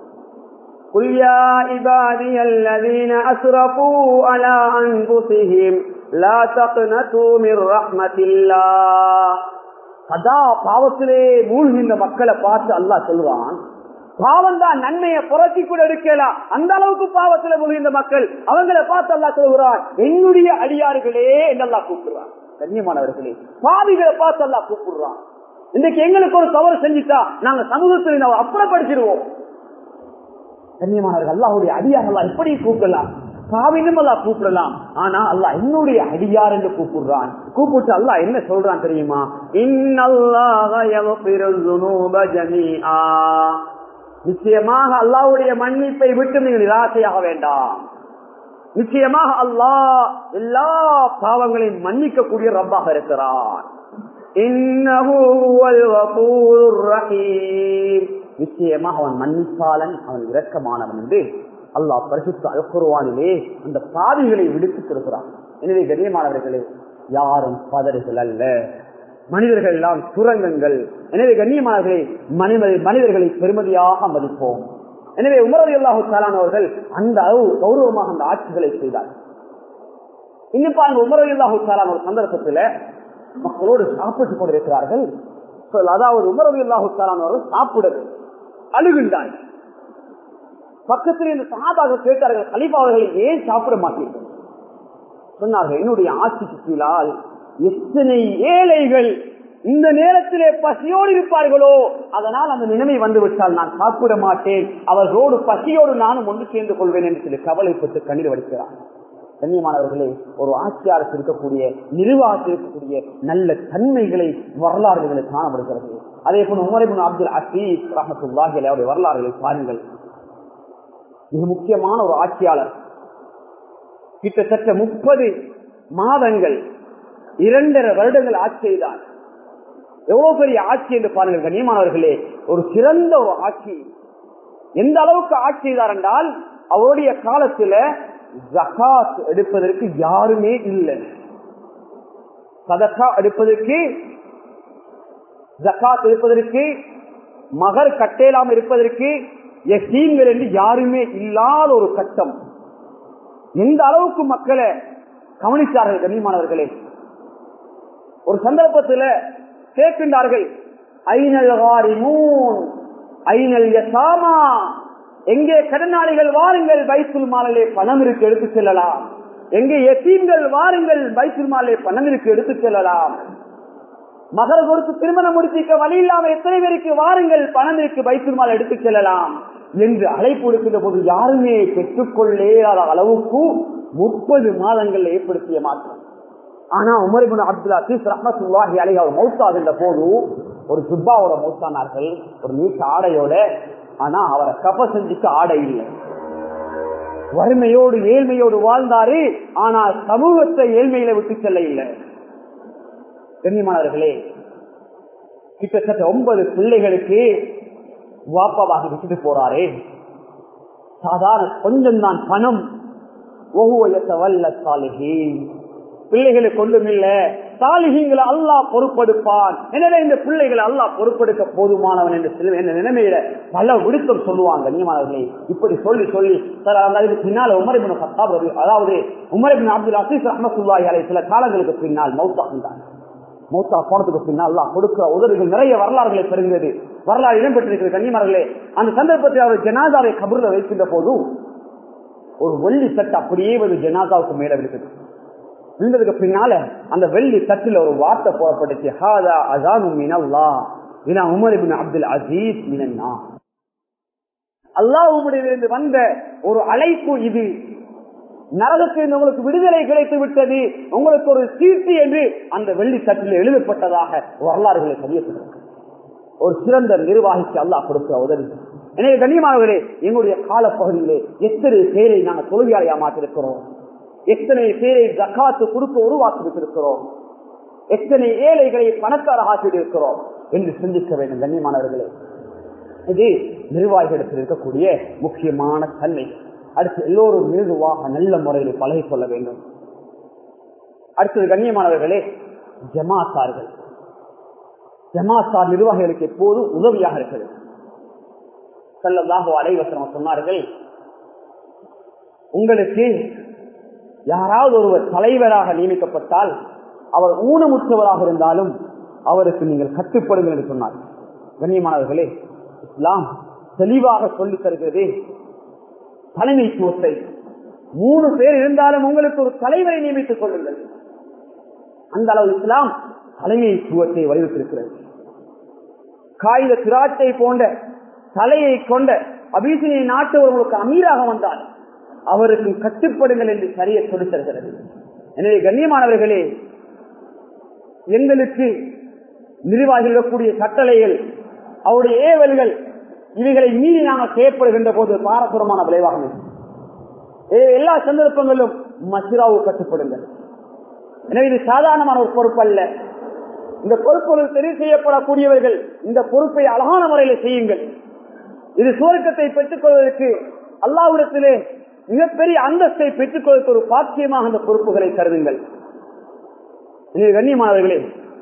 قل يا عبادي الذين أسرفوا على أنفسهم لا تقنطوا من رحمة الله சதா பாவத்திலே மூழ்கின்ற மக்களை பார்த்து அல்லாஹ் சொல்லுவான் பாவம் தான் நன்மையை புரட்சி கூட எடுக்கலாம் அந்த அளவுக்கு பாவத்துல மூழ்கின்ற மக்கள் அவங்களை பார்த்து அல்லா சொல்கிறான் என்னுடைய அடியார்களே என்னெல்லாம் கூப்பிடுறான் கண்ணியமானவர்களே பாவிகளை பார்த்து அல்லா கூப்பிடுறான் இன்னைக்கு எங்களுக்கு ஒரு தவறு செஞ்சுட்டா நாங்க சமூகத்தில் நம்ம அப்புறப்படுத்திடுவோம் கண்ணியமானவர்கள் அல்லாஹுடைய அடியார் அல்லா எப்படி கூப்பிடலாம் பாவினும் அல்லா கூப்பிடலாம் ஆனா அல்லா என்னுடைய அடியார் என்று கூப்பிடுறான் கூப்பிட்டு அல்லா என்ன சொல்றான் தெரியுமா நிச்சயமாக அல்லாவுடைய மன்னிப்பை விட்டு நீங்கள் நிராசையாக வேண்டாம் நிச்சயமாக அல்லாஹ் எல்லா பாவங்களையும் மன்னிக்கக்கூடிய ரப்பாக இருக்கிறான் நிச்சயமாக அவன் மன்னிப்பாளன் அவன் இரக்கமானவன் என்று அல்லாஹ் பரிசுத்த அல்குருவானிலே அந்த பாவிகளை விடுத்து திருக்கிறான் எனவே கண்ணியமானவர்களே யாரும் பதறுகள் அல்ல மனிதர்கள் எல்லாம் சுரங்கங்கள் எனவே கண்ணியமானவர்களே மனித மனிதர்களை பெருமதியாக மதிப்போம் எனவே உமரது அல்லாஹு அவர்கள் அந்த அளவு கௌரவமாக அந்த ஆட்சிகளை செய்தார் இன்னும் பாருங்க உமரது அல்லாஹு ஒரு சந்தர்ப்பத்தில் மக்களோடு சாப்பிட்டுக் கொண்டிருக்கிறார்கள் அதாவது உமரது அல்லாஹு அவர்கள் சாப்பிடுது அழுகின்றார் பக்கத்தில் இந்த சகாபாக கேட்டார்கள் கலிபா அவர்களை ஏன் சாப்பிட மாட்டீர்கள் சொன்னார்கள் என்னுடைய ஆட்சிக்கு கீழால் எத்தனை ஏழைகள் இந்த நேரத்திலே பசியோடு இருப்பார்களோ அதனால் அந்த நிலைமை வந்து விட்டால் நான் சாப்பிட மாட்டேன் அவர்களோடு பசியோடு நானும் ஒன்று சேர்ந்து கொள்வேன் என்று சொல்லி கவலைப்பட்டு கண்ணீர் வடிக்கிறார் கண்ணியமானவர்களே ஒரு ஆட்சியாளர் இருக்கக்கூடிய நிர்வாகத்தில் இருக்கக்கூடிய நல்ல தன்மைகளை வரலாறுகளை காணப்படுகிறது அதே போல உமரிபுன் அப்துல் அசீஸ் ரஹமத்துல்லாஹி அவருடைய வரலாறுகளை பாருங்கள் மிக முக்கியமான ஒரு ஆட்சியாளர் கிட்டத்தட்ட முப்பது மாதங்கள் இரண்டரை வருடங்கள் ஆட்சி செய்தார் எவ்வளவு பெரிய ஆட்சி என்று பாருங்கள் கண்ணியமானவர்களே ஒரு சிறந்த ஒரு ஆட்சி எந்த அளவுக்கு ஆட்சி செய்தார் என்றால் அவருடைய காலத்துல ஜகாத் எடுப்பதற்கு யாருமே இல்லை சதக்கா எடுப்பதற்கு ஜக்காத் எடுப்பதற்கு மகர் கட்டேலாம் இருப்பதற்கு எசீன்கள் என்று யாருமே இல்லாத ஒரு கட்டம் எந்த அளவுக்கு மக்களை கவனித்தார்கள் கண்ணியமானவர்களே ஒரு சந்தர்ப்பத்தில் கேட்கின்றார்கள் ஐநல் மூன் ஐநல் யசாமா எங்கே கடனாளிகள் வாருங்கள் பைத்துல் மாலிலே பணம் இருக்கு எடுத்து செல்லலாம் எங்கே எத்தீம்கள் வாருங்கள் பைத்துல் மாலிலே பணம் இருக்கு எடுத்து செல்லலாம் மகர கொடுத்து திருமணம் முடிச்சிக்க வழி இல்லாம எத்தனை பேருக்கு வாருங்கள் பணம் இருக்கு பைத்திருமால் எடுத்துச் செல்லலாம் என்று அழைப்பு கொடுக்கின்ற போது யாருமே பெற்றுக்கொள்ளேயாத அளவுக்கு முப்பது மாதங்கள் ஏற்படுத்திய மாற்றம் ஆனா உமரிபுன் அப்துல் அசீஸ் ரஹமத்துல்லாஹி அலி அவர் மௌத்தாகின்ற போது ஒரு சுப்பாவோட மௌத்தானார்கள் ஒரு நீட்ட ஆடையோட ஆனா அவரை கப செஞ்சுக்க ஆடை இல்லை வறுமையோடு ஏழ்மையோடு வாழ்ந்தாரு ஆனால் சமூகத்தை ஏழ்மையில விட்டு செல்ல இல்லை கண்ணியமானவர்களே கிட்டத்தட்ட ஒன்பது பிள்ளைகளுக்கு வாப்பாவாக விட்டுட்டு போறாரே சாதாரண கொஞ்சம் தான் பணம் வல்ல சாலிகி பிள்ளைகளை கொண்டும் இல்ல சாலிகிங்களை அல்லாஹ் பொறுப்படுப்பான் எனவே இந்த பிள்ளைகளை அல்லாஹ் பொறுப்படுத்த போதுமானவன் என்று சொல்ல என்ற நிலைமையில பல விடுத்தம் சொல்லுவாங்க நீமானவர்களே இப்படி சொல்லி சொல்லி சார் அதுக்கு பின்னால் உமரிபின் சத்தாப் அதாவது உமரிபின் அப்துல் அசீஸ் அஹமத்துல்லாஹி அலை சில காலங்களுக்கு பின்னால் மௌத்தாகின்றாங்க மௌத்தா போனதுக்கு பின்னால் அல்லாஹ் கொடுக்கிற உதவிகள் நிறைய வரலாறுகளை பெறுகிறது வரலாறு இடம்பெற்றிருக்கிறது கன்னிமார்களே அந்த சந்தர்ப்பத்தில் அவர் ஜனாதாவை கபூர்ல வைக்கின்ற போது ஒரு வெள்ளி தட்டு அப்படியே ஒரு ஜனாதாவுக்கு மேல இருக்குது விழுந்ததுக்கு பின்னால அந்த வெள்ளி தட்டுல ஒரு வார்த்தை போடப்பட்டுச்சு ஹாதா அசானு மினல்லா வினா உமர் இபின் அப்துல் அசீஸ் மினன்னா அல்லாஹுமிடமிருந்து வந்த ஒரு அழைப்பு இது நரகத்தில் உங்களுக்கு விடுதலை கிடைத்து விட்டது உங்களுக்கு ஒரு சீட்டு என்று அந்த வெள்ளி தட்டில் எழுதப்பட்டதாக வரலாறுகளை பதியப்பட்டிருக்கு ஒரு சிறந்த நிர்வாகிக்கு அல்லாஹ் கொடுக்கிற உதவி எனவே கண்ணியமானவர்களே எங்களுடைய காலப்பகுதியிலே எத்தனை பேரை நாங்கள் தொழிலாளியா மாற்றிருக்கிறோம் எத்தனை பேரை ஜக்காத்து கொடுக்க உருவாக்கி விட்டிருக்கிறோம் எத்தனை ஏழைகளை பணக்காரராக்கி இருக்கிறோம் என்று சிந்திக்க வேண்டும் கண்ணியமானவர்களே இது நிர்வாகிகளிடத்தில் இருக்கக்கூடிய முக்கியமான தன்மை அடுத்து எல்லோரும் மிருதுவாக நல்ல முறையில் பழகி கொள்ள வேண்டும் அடுத்தது கண்ணியமானவர்களே ஜமாத்தார்கள் ஜமாத்தார் நிர்வாகிகளுக்கு எப்போதும் உதவியாக இருக்கிறது செல்லதாக அலைவசனம் சொன்னார்கள் உங்களுக்கு யாராவது ஒருவர் தலைவராக நியமிக்கப்பட்டால் அவர் ஊனமுற்றவராக இருந்தாலும் அவருக்கு நீங்கள் கட்டுப்படுங்கள் என்று சொன்னார் கண்ணியமானவர்களே இஸ்லாம் தெளிவாக சொல்லித் தருகிறது தலைமைத்துவத்தை மூணு பேர் இருந்தாலும் உங்களுக்கு ஒரு தலைவரை நியமித்துக் கொள்ளுங்கள் அந்த அளவு இஸ்லாம் தலைமைத்துவத்தை வலியுறுத்திருக்கிறது காகித திராட்சை போன்ற தலையை கொண்ட அபிசினை நாட்டு உங்களுக்கு அமீராக வந்தால் அவருக்கு கட்டுப்படுங்கள் என்று சரிய சொல்லித்தருகிறது எனவே கண்ணியமானவர்களே எங்களுக்கு நிர்வாகிக்கக்கூடிய கட்டளைகள் அவருடைய ஏவல்கள் இவைகளை மீறி நாங்கள் செயற்படுகின்ற போது பாரபுரமான விளைவாக எல்லா சந்தர்ப்பங்களிலும் மசிராவு கட்டுப்படுங்கள் எனவே இது சாதாரணமான ஒரு பொறுப்பு அல்ல இந்த பொறுப்புகள் தெரிவு செய்யப்படக்கூடியவர்கள் இந்த பொறுப்பை அழகான முறையில் செய்யுங்கள் இது சுவர்க்கத்தை பெற்றுக் கொள்வதற்கு அல்லாவிடத்திலே மிகப்பெரிய அந்தஸ்தை பெற்றுக் கொள்வதற்கு ஒரு பாக்கியமாக அந்த பொறுப்புகளை கருதுங்கள் எனவே கண்ணியமானவர்களே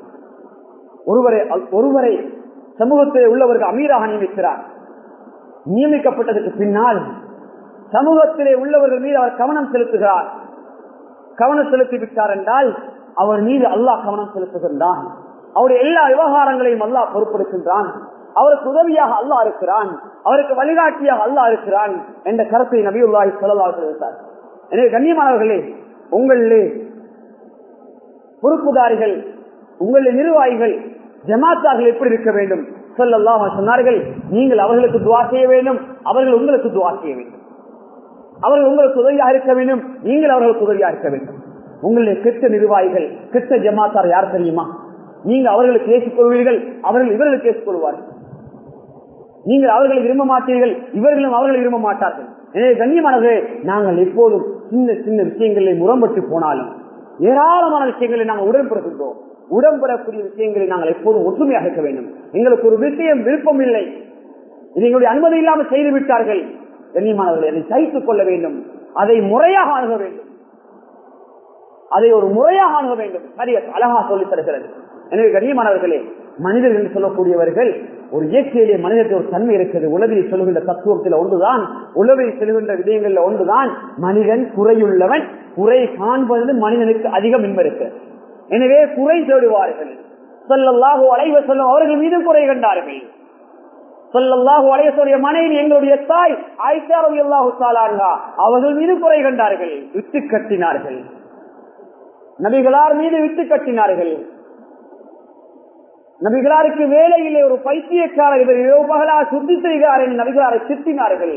ஒருவரை ஒருவரை சமூகத்தில் உள்ளவர்கள் அமீராக நியமிக்கிறார் நியமிக்கப்பட்டதற்கு பின்னால் சமூகத்திலே உள்ளவர்கள் மீது அவர் கவனம் செலுத்துகிறார் கவனம் செலுத்தி விட்டார் என்றால் அவர் மீது அல்லாஹ் கவனம் செலுத்துகின்றான் அவருடைய எல்லா விவகாரங்களையும் அல்லாஹ் பொறுப்பெடுக்கின்றான் அவருக்கு உதவியாக அல்லாஹ் இருக்கிறான் அவருக்கு வழிகாட்டியாக அல்லாஹ் இருக்கிறான் என்ற கருத்தை நபியுல்லாஹி சொல்லலாக தெரிவித்தார் எனவே கண்ணியமானவர்களே உங்களிலே பொறுப்புதாரிகள் உங்களுடைய நிர்வாகிகள் ஜமாத்தார்கள் எப்படி இருக்க வேண்டும் சொல்லலாம் சொன்னார்கள் நீங்கள் அவர்களுக்கு துவா செய்ய வேண்டும் அவர்கள் உங்களுக்கு துவா செய்ய வேண்டும் அவர்கள் உங்களுக்கு உதவியாக இருக்க வேண்டும் நீங்கள் அவர்களுக்கு உதவியாக இருக்க வேண்டும் உங்களுடைய கெட்ட நிர்வாகிகள் கெட்ட ஜமாத்தார் யார் தெரியுமா நீங்க அவர்களுக்கு ஏற்றுக் கொள்வீர்கள் அவர்கள் இவர்களுக்கு ஏற்றுக் கொள்வார்கள் நீங்கள் அவர்களை விரும்ப மாட்டீர்கள் இவர்களும் அவர்களை விரும்ப மாட்டார்கள் எனவே கண்ணியமானது நாங்கள் எப்போதும் சின்ன சின்ன விஷயங்களில் முரம்பட்டு போனாலும் ஏராளமான விஷயங்களை நாங்கள் உடன்படுத்துகிறோம் உடன்படக்கூடிய விஷயங்களை நாங்கள் எப்போதும் ஒற்றுமையாக இருக்க வேண்டும் எங்களுக்கு ஒரு விஷயம் விருப்பம் இல்லை இது எங்களுடைய அனுமதி இல்லாமல் செய்து விட்டார்கள் கண்ணியமானவர்கள் அதை சகித்துக் கொள்ள வேண்டும் அதை முறையாக அணுக வேண்டும் அதை ஒரு முறையாக அணுக வேண்டும் சரிய அழகா சொல்லித் தருகிறது எனவே கண்ணியமானவர்களே மனிதர்கள் என்று சொல்லக்கூடியவர்கள் ஒரு இயற்கையிலே மனிதர்கள் ஒரு தன்மை இருக்கிறது உலகில் சொல்லுகின்ற தத்துவத்தில் ஒன்றுதான் உலகில் செல்கின்ற விடயங்கள்ல ஒன்றுதான் மனிதன் குறையுள்ளவன் குறை காண்பது மனிதனுக்கு அதிகம் என்பது எனவே குறை தேடுவார்கள் சொல்லல்லாஹு அலைவ சொல்லும் அவர்கள் மீதும் குறை கண்டார்கள் சொல்லல்லாஹு அலைவசுடைய மனைவி எங்களுடைய தாய் ஆயிஷா ரவி அல்லாஹு சாலான்ஹா அவர்கள் மீது குறை கண்டார்கள் விட்டு கட்டினார்கள் நபிகளார் மீது விட்டு கட்டினார்கள் நபிகளாருக்கு வேலையிலே ஒரு பைத்தியக்காரர் இவர் இரவு பகலா சுத்தி செய்கிறார் என்று நபிகளாரை திட்டினார்கள்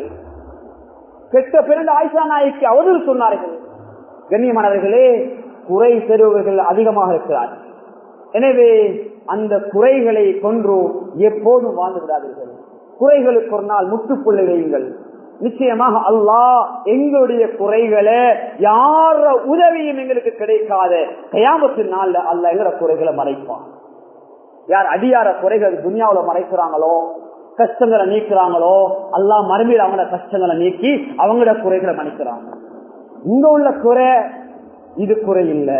கெட்ட பிறந்த ஆயிஷா நாய்க்கு அவதூறு சொன்னார்கள் கண்ணியமானவர்களே குறை பெறுவர்கள் அதிகமாக இருக்கிறார் எனவே அந்த குறைகளை கொன்று எப்போதும் வாழ்ந்து விடாதீர்கள் குறைகளுக்கு ஒரு நாள் முற்றுப்புள்ளி வையுங்கள் நிச்சயமாக அல்லாஹ் எங்களுடைய குறைகளை யார உதவியும் எங்களுக்கு கிடைக்காத கயாமத்தின் நாள்ல அல்ல எங்களோட குறைகளை மறைப்பான் யார் அடியார குறைகள் துனியாவுல மறைக்கிறாங்களோ கஷ்டங்களை நீக்கிறாங்களோ எல்லாம் மறுமையில் அவங்களோட கஷ்டங்களை நீக்கி அவங்களோட குறைகளை மன்னிக்கிறாங்க இங்க உள்ள குறை இது குறை இல்லை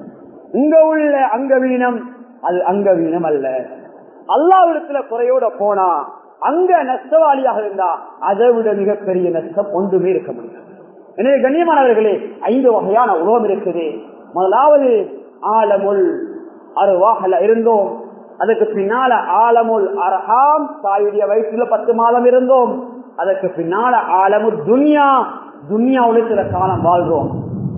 இங்க உள்ள அங்கவீனம் அது அங்கவீனம் அல்ல அல்லாவிடத்துல குறையோட போனா அங்க நஷ்டவாளியாக இருந்தா அதை விட மிகப்பெரிய நஷ்டம் ஒன்றுமே இருக்க முடியும் எனவே கண்ணியமானவர்களே ஐந்து வகையான உலகம் இருக்குது முதலாவது ஆலமுல் அருவாகல இருந்தோம் அதுக்கு பின்னால ஆலமுல் அரஹாம் தாயுடைய வயிற்றுல பத்து மாதம் இருந்தோம் அதற்கு பின்னால ஆலமுல் துன்யா துன்யாவுல சில காலம் வாழ்றோம்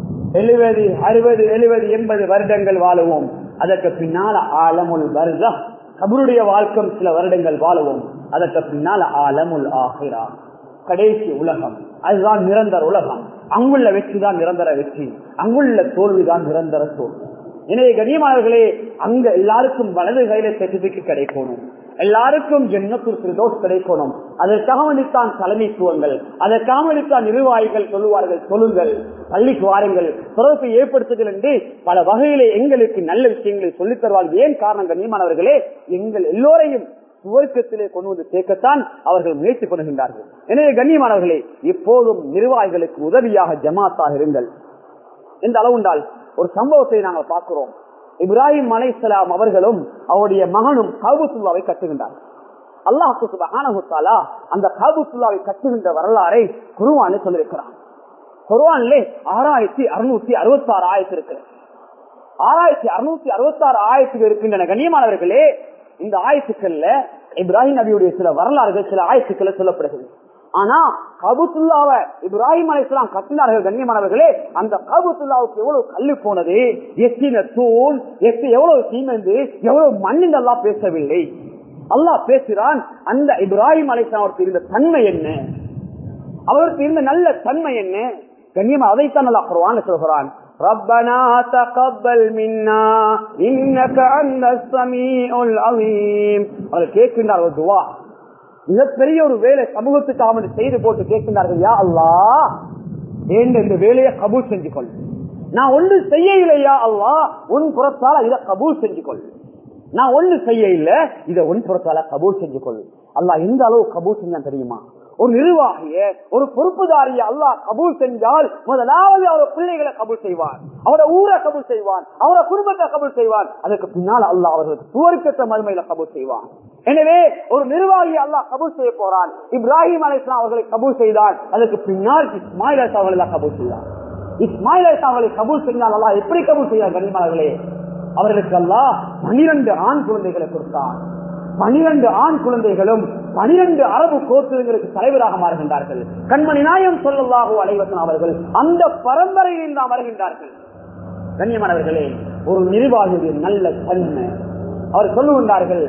எழுபது அறுபது எழுபது எண்பது வருடங்கள் வாழுவோம் அதற்கு பின்னால ஆலமுல் வருதா கபருடைய வாழ்க்கை சில வருடங்கள் வாழுவோம் அதற்கு பின்னால ஆலமுல் ஆகிறா கடைசி உலகம் அதுதான் நிரந்தர உலகம் அங்குள்ள வெற்றி தான் நிரந்தர வெற்றி அங்குள்ள தோல்விதான் நிரந்தர தோல்வி எனவே கண்ணியமானவர்களே அங்க எல்லாருக்கும் வலது கையில சர்டிபிகேட் கிடைக்கணும் எல்லாருக்கும் ஜென்னத்துர் சிறுதோஸ் கிடைக்கணும் அதற்காக வேண்டித்தான் தலைமைத்துவங்கள் அதற்காக வேண்டித்தான் நிர்வாகிகள் சொல்லுவார்கள் சொல்லுங்கள் பள்ளிக்கு வாருங்கள் தொடர்பை ஏற்படுத்துங்கள் என்று பல வகையிலே எங்களுக்கு நல்ல விஷயங்களை சொல்லித் தருவார்கள் ஏன் காரணம் கண்ணியமானவர்களே எங்கள் எல்லோரையும் சுவர்க்கத்திலே கொண்டு வந்து சேர்க்கத்தான் அவர்கள் முயற்சி பண்ணுகின்றார்கள் எனவே கண்ணியமானவர்களே இப்போதும் நிர்வாகிகளுக்கு உதவியாக ஜமாத்தாக இருங்கள் எந்த அளவுண்டால் ஒரு சம்பவத்தை நாங்கள் பார்க்கிறோம் இப்ராஹிம் அலைசலாம் அவர்களும் அவருடைய மகனும் காபுத்துல்லாவை கட்டுகின்றார் அல்லாஹு சுபஹானஹுத்தாலா அந்த காபுத்துல்லாவை கட்டுகின்ற வரலாறை குருவானு சொல்லியிருக்கிறான் குருவான்லே ஆறாயிரத்தி அறுநூத்தி அறுபத்தி ஆறு ஆயிரத்தி இருக்கிறது ஆறாயிரத்தி அறுநூத்தி அறுபத்தி ஆறு ஆயிரத்துக்கு இருக்கின்றன கண்ணியமானவர்களே இந்த ஆயத்துக்கள்ல இப்ராஹிம் நபியுடைய சில வரலாறுகள் சில ஆயத்துக்களை சொல்லப்படுகிறது ஆனா கபுத்துல்லாவ இப்ராஹிம் அலிஸ்லாம் கட்டினார்கள் கண்ணியமானவர்களே அந்த கபுத்துல்லாவுக்கு எவ்வளவு கல்லு போனது எத்தின தூள் எத்து எவ்வளவு சீமெந்து எவ்வளவு மண்ணின் எல்லாம் பேசவில்லை அல்லாஹ் பேசுகிறான் அந்த இப்ராஹிம் அலிஸ்லாம் அவருக்கு இருந்த தன்மை என்ன அவருக்கு இருந்த நல்ல தன்மை என்ன கண்ணியமா அதைத்தான் நல்லா குருவான் சொல்கிறான் ربنا تقبل منا انك انت السميع العليم அவர் கேட்கின்றார் ஒரு துவா மிகப்பெரிய ஒரு வேலை சமூகத்துக்காக வேண்டி செய்து போட்டு கேட்கின்றார்கள் யா அல்லா ஏன் இந்த வேலையை கபூல் செஞ்சு கொள் நான் ஒன்று செய்ய இல்லையா அல்லா உன் புறத்தால இதை கபூல் செஞ்சு கொள் நான் ஒண்ணு செய்ய இல்ல இதை உன் புறத்தால கபூல் செஞ்சு கொள் அல்லா எந்த அளவு கபூல் செஞ்சான் தெரியுமா ஒரு நிர்வாகிய ஒரு பொறுப்புதாரிய அல்லாஹ் கபூல் செஞ்சால் முதலாவது அவர் பிள்ளைகளை கபூல் செய்வான் அவரோட ஊரை கபூல் செய்வான் அவரோட குடும்பத்தை கபூல் செய்வான் அதுக்கு பின்னால் அல்லாஹ் அவர்களுக்கு சுவர்க்கத்த மறுமையில கபூல் செய்வான் எனவே ஒரு நிர்வாகி அல்லாஹ் கபூல் செய்ய போறான் இப்ராஹிம் அலிஸ்லாம் அவர்களை கபூல் செய்தான் அதுக்கு பின்னால் இஸ்மாயில் அலிஸ்லாம் அவர்களை கபூல் செய்தார் இஸ்மாயில் அலிஸ்லாம் அவர்களை கபூல் செஞ்சால் அல்லாஹ் எப்படி கபூல் செய்தார் கனிமார்களே அவர்களுக்கு அல்லாஹ் பனிரெண்டு ஆண் குழந்தைகளை கொடுத்தான் பனிரெண்டு ஆண் குழந்தைகளும் பனிரெண்டு அரபு கோத்திரங்களுக்கு தலைவராக மாறுகின்றார்கள் கண்மணி நாயம் சொல்லலாகோ அலைவசன் அவர்கள் அந்த பரம்பரையில் தான் வருகின்றார்கள் கண்ணியமானவர்களே ஒரு நிர்வாகியுடைய நல்ல தன்மை அவர் சொல்லுகின்றார்கள்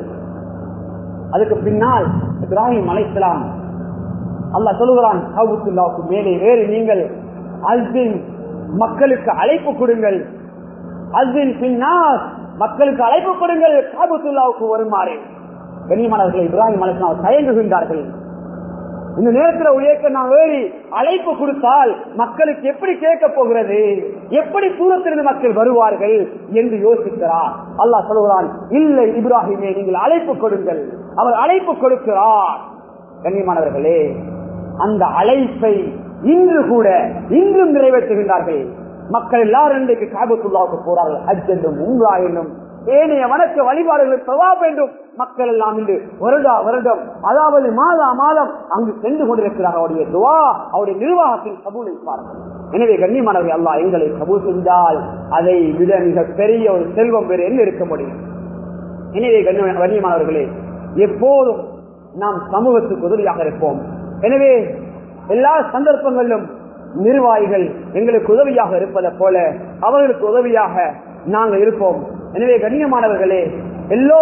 அதுக்கு பின்னால் இப்ராஹிம் அலைசலாம் அல்லாஹ் சொல்லுகிறான் காபுத்துல்லாவுக்கு மேலே வேறு நீங்கள் அல்பின் மக்களுக்கு அழைப்பு கொடுங்கள் அல்பின் பின்னால் மக்களுக்கு அழைப்பு கொடுங்கள் காபுத்துல்லாவுக்கு வருமாறு கண்ணியமானவர்கள் இப்ராஹிம் அலைசலாம் தயங்குகின்றார்கள் இந்த நேரத்தில் உயர்க்க நான் வேறி அழைப்பு கொடுத்தால் மக்களுக்கு எப்படி கேட்க போகிறது எப்படி தூரத்திலிருந்து மக்கள் வருவார்கள் என்று யோசிக்கிறார் அல்லாஹ் சொல்கிறான் இல்லை இப்ராஹிமே நீங்கள் அழைப்பு கொடுங்கள் அவர் அழைப்பு கொடுக்கிறார் கண்ணியமானவர்களே அந்த அழைப்பை இன்று கூட இன்றும் நிறைவேற்றுகின்றார்கள் மக்கள் எல்லாரும் இன்றைக்கு காபத்துள்ளாவுக்கு போறார்கள் ஹஜ் என்றும் உம்ரா என்னும் ஏனைய வணக்க வழிபாடுகள் சவா வேண்டும் மக்கள் எல்லாம் இன்று வருடா வருடம் அதாவது மாதா மாதம் அங்கு சென்று கொண்டிருக்கிறார் அவருடைய துவா அவருடைய நிர்வாகத்தின் கபூலை பாருங்கள் எனவே கண்ணியமானவர்கள் அல்லா எங்களை கபூல் செஞ்சால் அதை விட மிக பெரிய ஒரு செல்வம் வேறு என்ன இருக்க முடியும் எனவே கண்ணியமானவர்களே எப்போதும் நாம் சமூகத்துக்கு உதவியாக இருப்போம் எனவே எல்லா சந்தர்ப்பங்களிலும் நிர்வாகிகள் எங்களுக்கு உதவியாக இருப்பதை போல அவர்களுக்கு உதவியாக நாங்கள் இருப்போம் எனவே கண்ணியமானவர்களே எல்லோரும்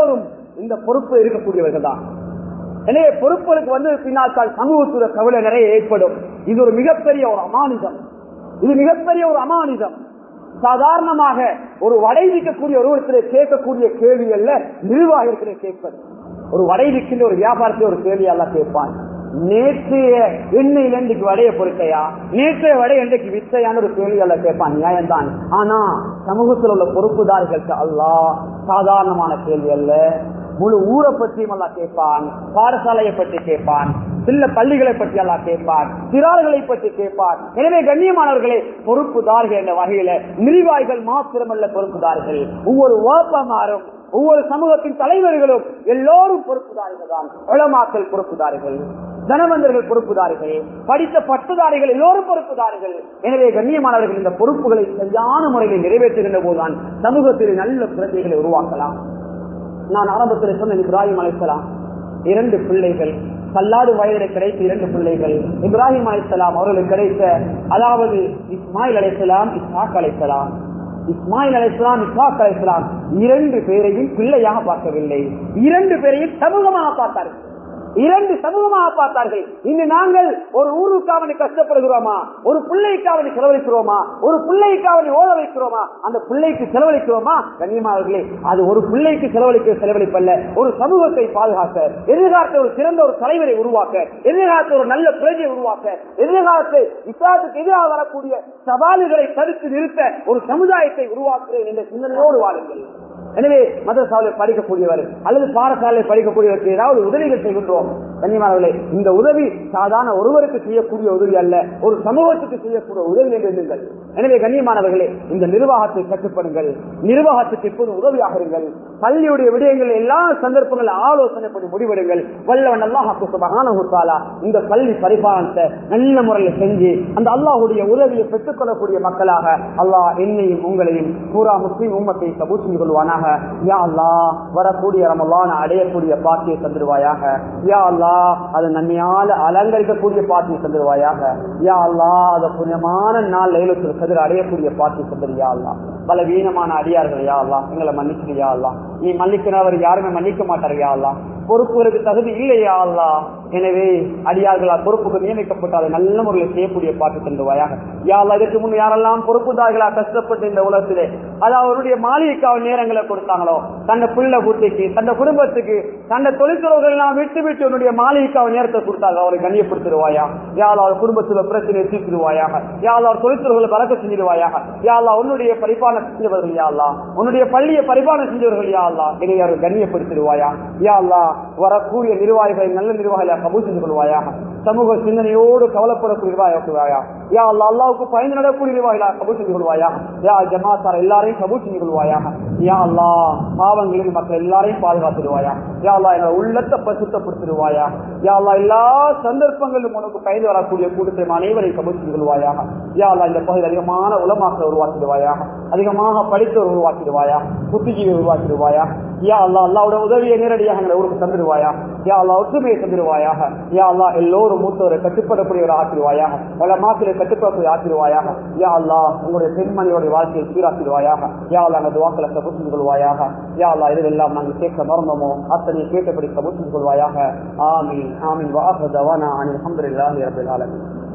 இந்த பொறுப்பு இருக்கக்கூடியவர்கள் தான் எனவே பொறுப்புகளுக்கு வந்து பின்னால் தான் சமூகத்துடைய கவலை நிறைய ஏற்படும் இது ஒரு மிகப்பெரிய ஒரு அமானிதம் இது மிகப்பெரிய ஒரு அமானிதம் சாதாரணமாக ஒரு வடை விற்கக்கூடிய ஒருவரத்திலே கேட்கக்கூடிய கேள்வி அல்ல நிர்வாகத்திலே கேட்பது ஒரு வடை விற்கின்ற ஒரு வியாபாரத்தில் ஒரு கேள்வி எல்லாம் கேட்பான் நேற்றைய எண்ணெயில இன்றைக்கு வடைய பொறுத்தையா நேற்றைய வடை இன்றைக்கு வித்தையான ஒரு கேள்வி எல்லாம் கேட்பான் நியாயம்தான் ஆனா சமூகத்தில் உள்ள பொறுப்புதாரிகளுக்கு அல்லா சாதாரணமான கேள்வி அல்ல முழு ஊரை பற்றியும் எல்லாம் கேட்பான் பாடசாலையை பற்றி கேட்பான் சில பள்ளிகளை பற்றி எல்லாம் கேட்பான் சிறார்களை பற்றி கேட்பான் எனவே கண்ணியமானவர்களே பொறுப்புதார்கள் என்ற வகையில நிர்வாகிகள் மாத்திரமல்ல பொறுப்புதார்கள் ஒவ்வொரு ஓப்பமாறும் ஒவ்வொரு சமூகத்தின் தலைவர்களும் எல்லோரும் பொறுப்புதாரிகள் தான் உளமாக்கல் பொறுப்புதாரிகள் தனவந்தர்கள் பொறுப்புதாரிகள் படித்த பட்டுதாரிகள் எல்லோரும் பொறுப்புதாரிகள் எனவே கண்ணியமானவர்கள் இந்த பொறுப்புகளை சரியான முறையில் நிறைவேற்றுகின்ற போதுதான் சமூகத்தில் நல்ல பிரச்சனைகளை உருவாக்கலாம் நான் ஆரம்பத்தில் சொன்ன இப்ராஹிம் அலைசலாம் இரண்டு பிள்ளைகள் பல்லாடு வயதில் கிடைத்த இரண்டு பிள்ளைகள் இப்ராஹிம் அலைசலாம் அவர்களுக்கு கிடைத்த அதாவது இஸ்மாயில் அலைசலாம் இஸ்ஹாக் அலைசலாம் இஸ்மாயில் அலைசலாம் இஸ்ஹாக் அலைசலாம் இரண்டு பேரையும் பிள்ளையாக பார்க்கவில்லை இரண்டு பேரையும் சமூகமாக பார்த்தார்கள் இரண்டு சமூகமாக பார்த்தார்கள் இன்று நாங்கள் ஒரு ஊருக்காவணி கஷ்டப்படுகிறோமா ஒரு பிள்ளைக்காவணி செலவழிக்கிறோமா ஒரு பிள்ளைக்காவணி ஓத வைக்கிறோமா அந்த பிள்ளைக்கு செலவழிக்கிறோமா கண்ணியமானவர்களே அது ஒரு பிள்ளைக்கு செலவழிக்க செலவழிப்பல்ல ஒரு சமூகத்தை பாதுகாக்க எதிர்காலத்தை ஒரு சிறந்த ஒரு தலைவரை உருவாக்க எதிர்காலத்தை ஒரு நல்ல பிரஜையை உருவாக்க எதிர்காலத்தை இஸ்லாத்துக்கு எதிராக வரக்கூடிய சவால்களை தடுத்து நிறுத்த ஒரு சமுதாயத்தை உருவாக்குகிறேன் என்ற சிந்தனையோடு வாருங்கள் எனவே மதரசாவில் படிக்கக்கூடியவர் அல்லது பாடசாலையில் படிக்கக்கூடியவருக்கு ஏதாவது உதவிகள் செய்கின்றோம் கண்ணியமானவர்களே இந்த உதவி சாதாரண ஒருவருக்கு செய்யக்கூடிய உதவி அல்ல ஒரு சமூகத்துக்கு செய்யக்கூடிய உதவி என்று எண்ணுங்கள் எனவே கண்ணியமானவர்களே இந்த நிர்வாகத்தை கட்டுப்படுங்கள் நிர்வாகத்துக்கு இப்போது உதவியாக இருங்கள் பள்ளியுடைய விடயங்கள் எல்லா சந்தர்ப்பங்களும் ஆலோசனை பண்ணி முடிவெடுங்கள் வல்லவன் அல்லாஹாலா இந்த பள்ளி பரிபாலனத்தை நல்ல முறையில் செஞ்சு அந்த அல்லாஹுடைய உதவியை பெற்றுக் கொள்ளக்கூடிய மக்களாக அல்லாஹ் என்னையும் உங்களையும் பூரா முஸ்லீம் உம்மத்தை கபூர் செஞ்சு கொள்வானாக யா அல்லா வரக்கூடிய ரமலான அடையக்கூடிய பாக்கியை தந்துருவாயாக யா அல்லா அது நன்மையால அலங்கரிக்கக்கூடிய பாக்கியை தந்துருவாயாக யா அல்லா அது புண்ணியமான நாள் லைலத்தில் கதிர் அடையக்கூடிய பாக்கியை தந்துரு யா அல்லா பலவீனமான அடியார்கள் யா அல்லா எங்களை மன்னிச்சிரு யா அல்லா நீ மன்னிக்கிறவர் யாருமே மன்னிக்க மாட்டார் யா அல்லா பொறுப்புகளுக்கு தகுதி இல்லையா அல்லா எனவே அடியார்களால் பொறுப்புக்கு நியமிக்கப்பட்டு அதை நல்ல முறையில் செய்யக்கூடிய பாட்டு தந்துவாயாக யாழ் இதற்கு முன் யாரெல்லாம் பொறுப்புதார்களா கஷ்டப்பட்டு இந்த உலகத்திலே அது அவருடைய மாளிகைக்காவ நேரங்களை கொடுத்தாங்களோ தன்னை பிள்ளை குட்டிக்கு தன்னை குடும்பத்துக்கு தன்னை தொழிற்சலர்கள் எல்லாம் விட்டு விட்டு உன்னுடைய மாளிகைக்காவ நேரத்தை கொடுத்தாங்க அவரை கண்ணியப்படுத்திடுவாயா யாழ் அவர் குடும்பத்தில் பிரச்சனையை தீர்த்திடுவாயாக யாழ் அவர் தொழிற்சலர்களை பறக்க செஞ்சிடுவாயாக யாழ் உன்னுடைய பரிபாலனை செஞ்சவர்கள் யாழ்லா உன்னுடைய பள்ளியை பரிபாலனை செஞ்சவர்கள் யாழ்லா இதை அவர் கண்ணியப்படுத்திடுவாயா யாழ்லா வரக்கூடிய நிர்வாகிகளை நல்ல நிர்வாகிகளை கபூல் செஞ்சு கொள்வாயாக சமூக சிந்தனையோடு கவலைப்படக்கூடிய நிர்வாகியா யா அல்லா அல்லாவுக்கு பயந்து நடக்கூடிய நிர்வாகிகளா கபூல் செஞ்சு கொள்வாயா யா ஜமாத்தார் எல்லாரையும் கபூல் செஞ்சு கொள்வாயாக யா அல்லா பாவங்களில் மக்கள் எல்லாரையும் பாதுகாத்துடுவாயா யா அல்லா எங்களை உள்ளத்தை பசுத்தப்படுத்திடுவாயா யா அல்லா எல்லா சந்தர்ப்பங்களிலும் உனக்கு பயந்து வரக்கூடிய கூட்டத்தை அனைவரையும் கபூல் செஞ்சு கொள்வாயாக யா அல்லா இந்த பகுதியில் அதிகமான உலமாக்களை உருவாக்கிடுவாயாக அதிகமாக படித்தவர் உருவாக்கிடுவாயா புத்திஜீவி உருவாக்கிடுவாயா யா அல்லா அல்லாவோட உதவியை நேரடியாக எங்களை ஊருக்கு தந்துடுவாயா யா அல்லா ஒற்றுமையை தந்துடுவாயாக யா அல்லா எல்லோரும் மூத்தவரை கட்டுப்படக்கூடியவரை ஆக்கிடுவாயாக பல மாத்திரை கட்டுப்படக்கூடிய ஆக்கிடுவாயாக யா அல்லா உங்களுடைய பெண்மணியோட வாழ்க்கையை சீராக்கிடுவாயாக யா அல்லா அந்த வாக்களை கபூசிந்து கொள்வாயாக யா அல்லா இதுவெல்லாம் நாங்கள் கேட்க மறந்தோமோ அத்தனை கேட்டபடி கபூசிந்து கொள்வாயாக ஆமீன் ஆமீன் வாஹ் தவானா அனில் அஹமதுல்லாஹி ரபில் ஆலமீன்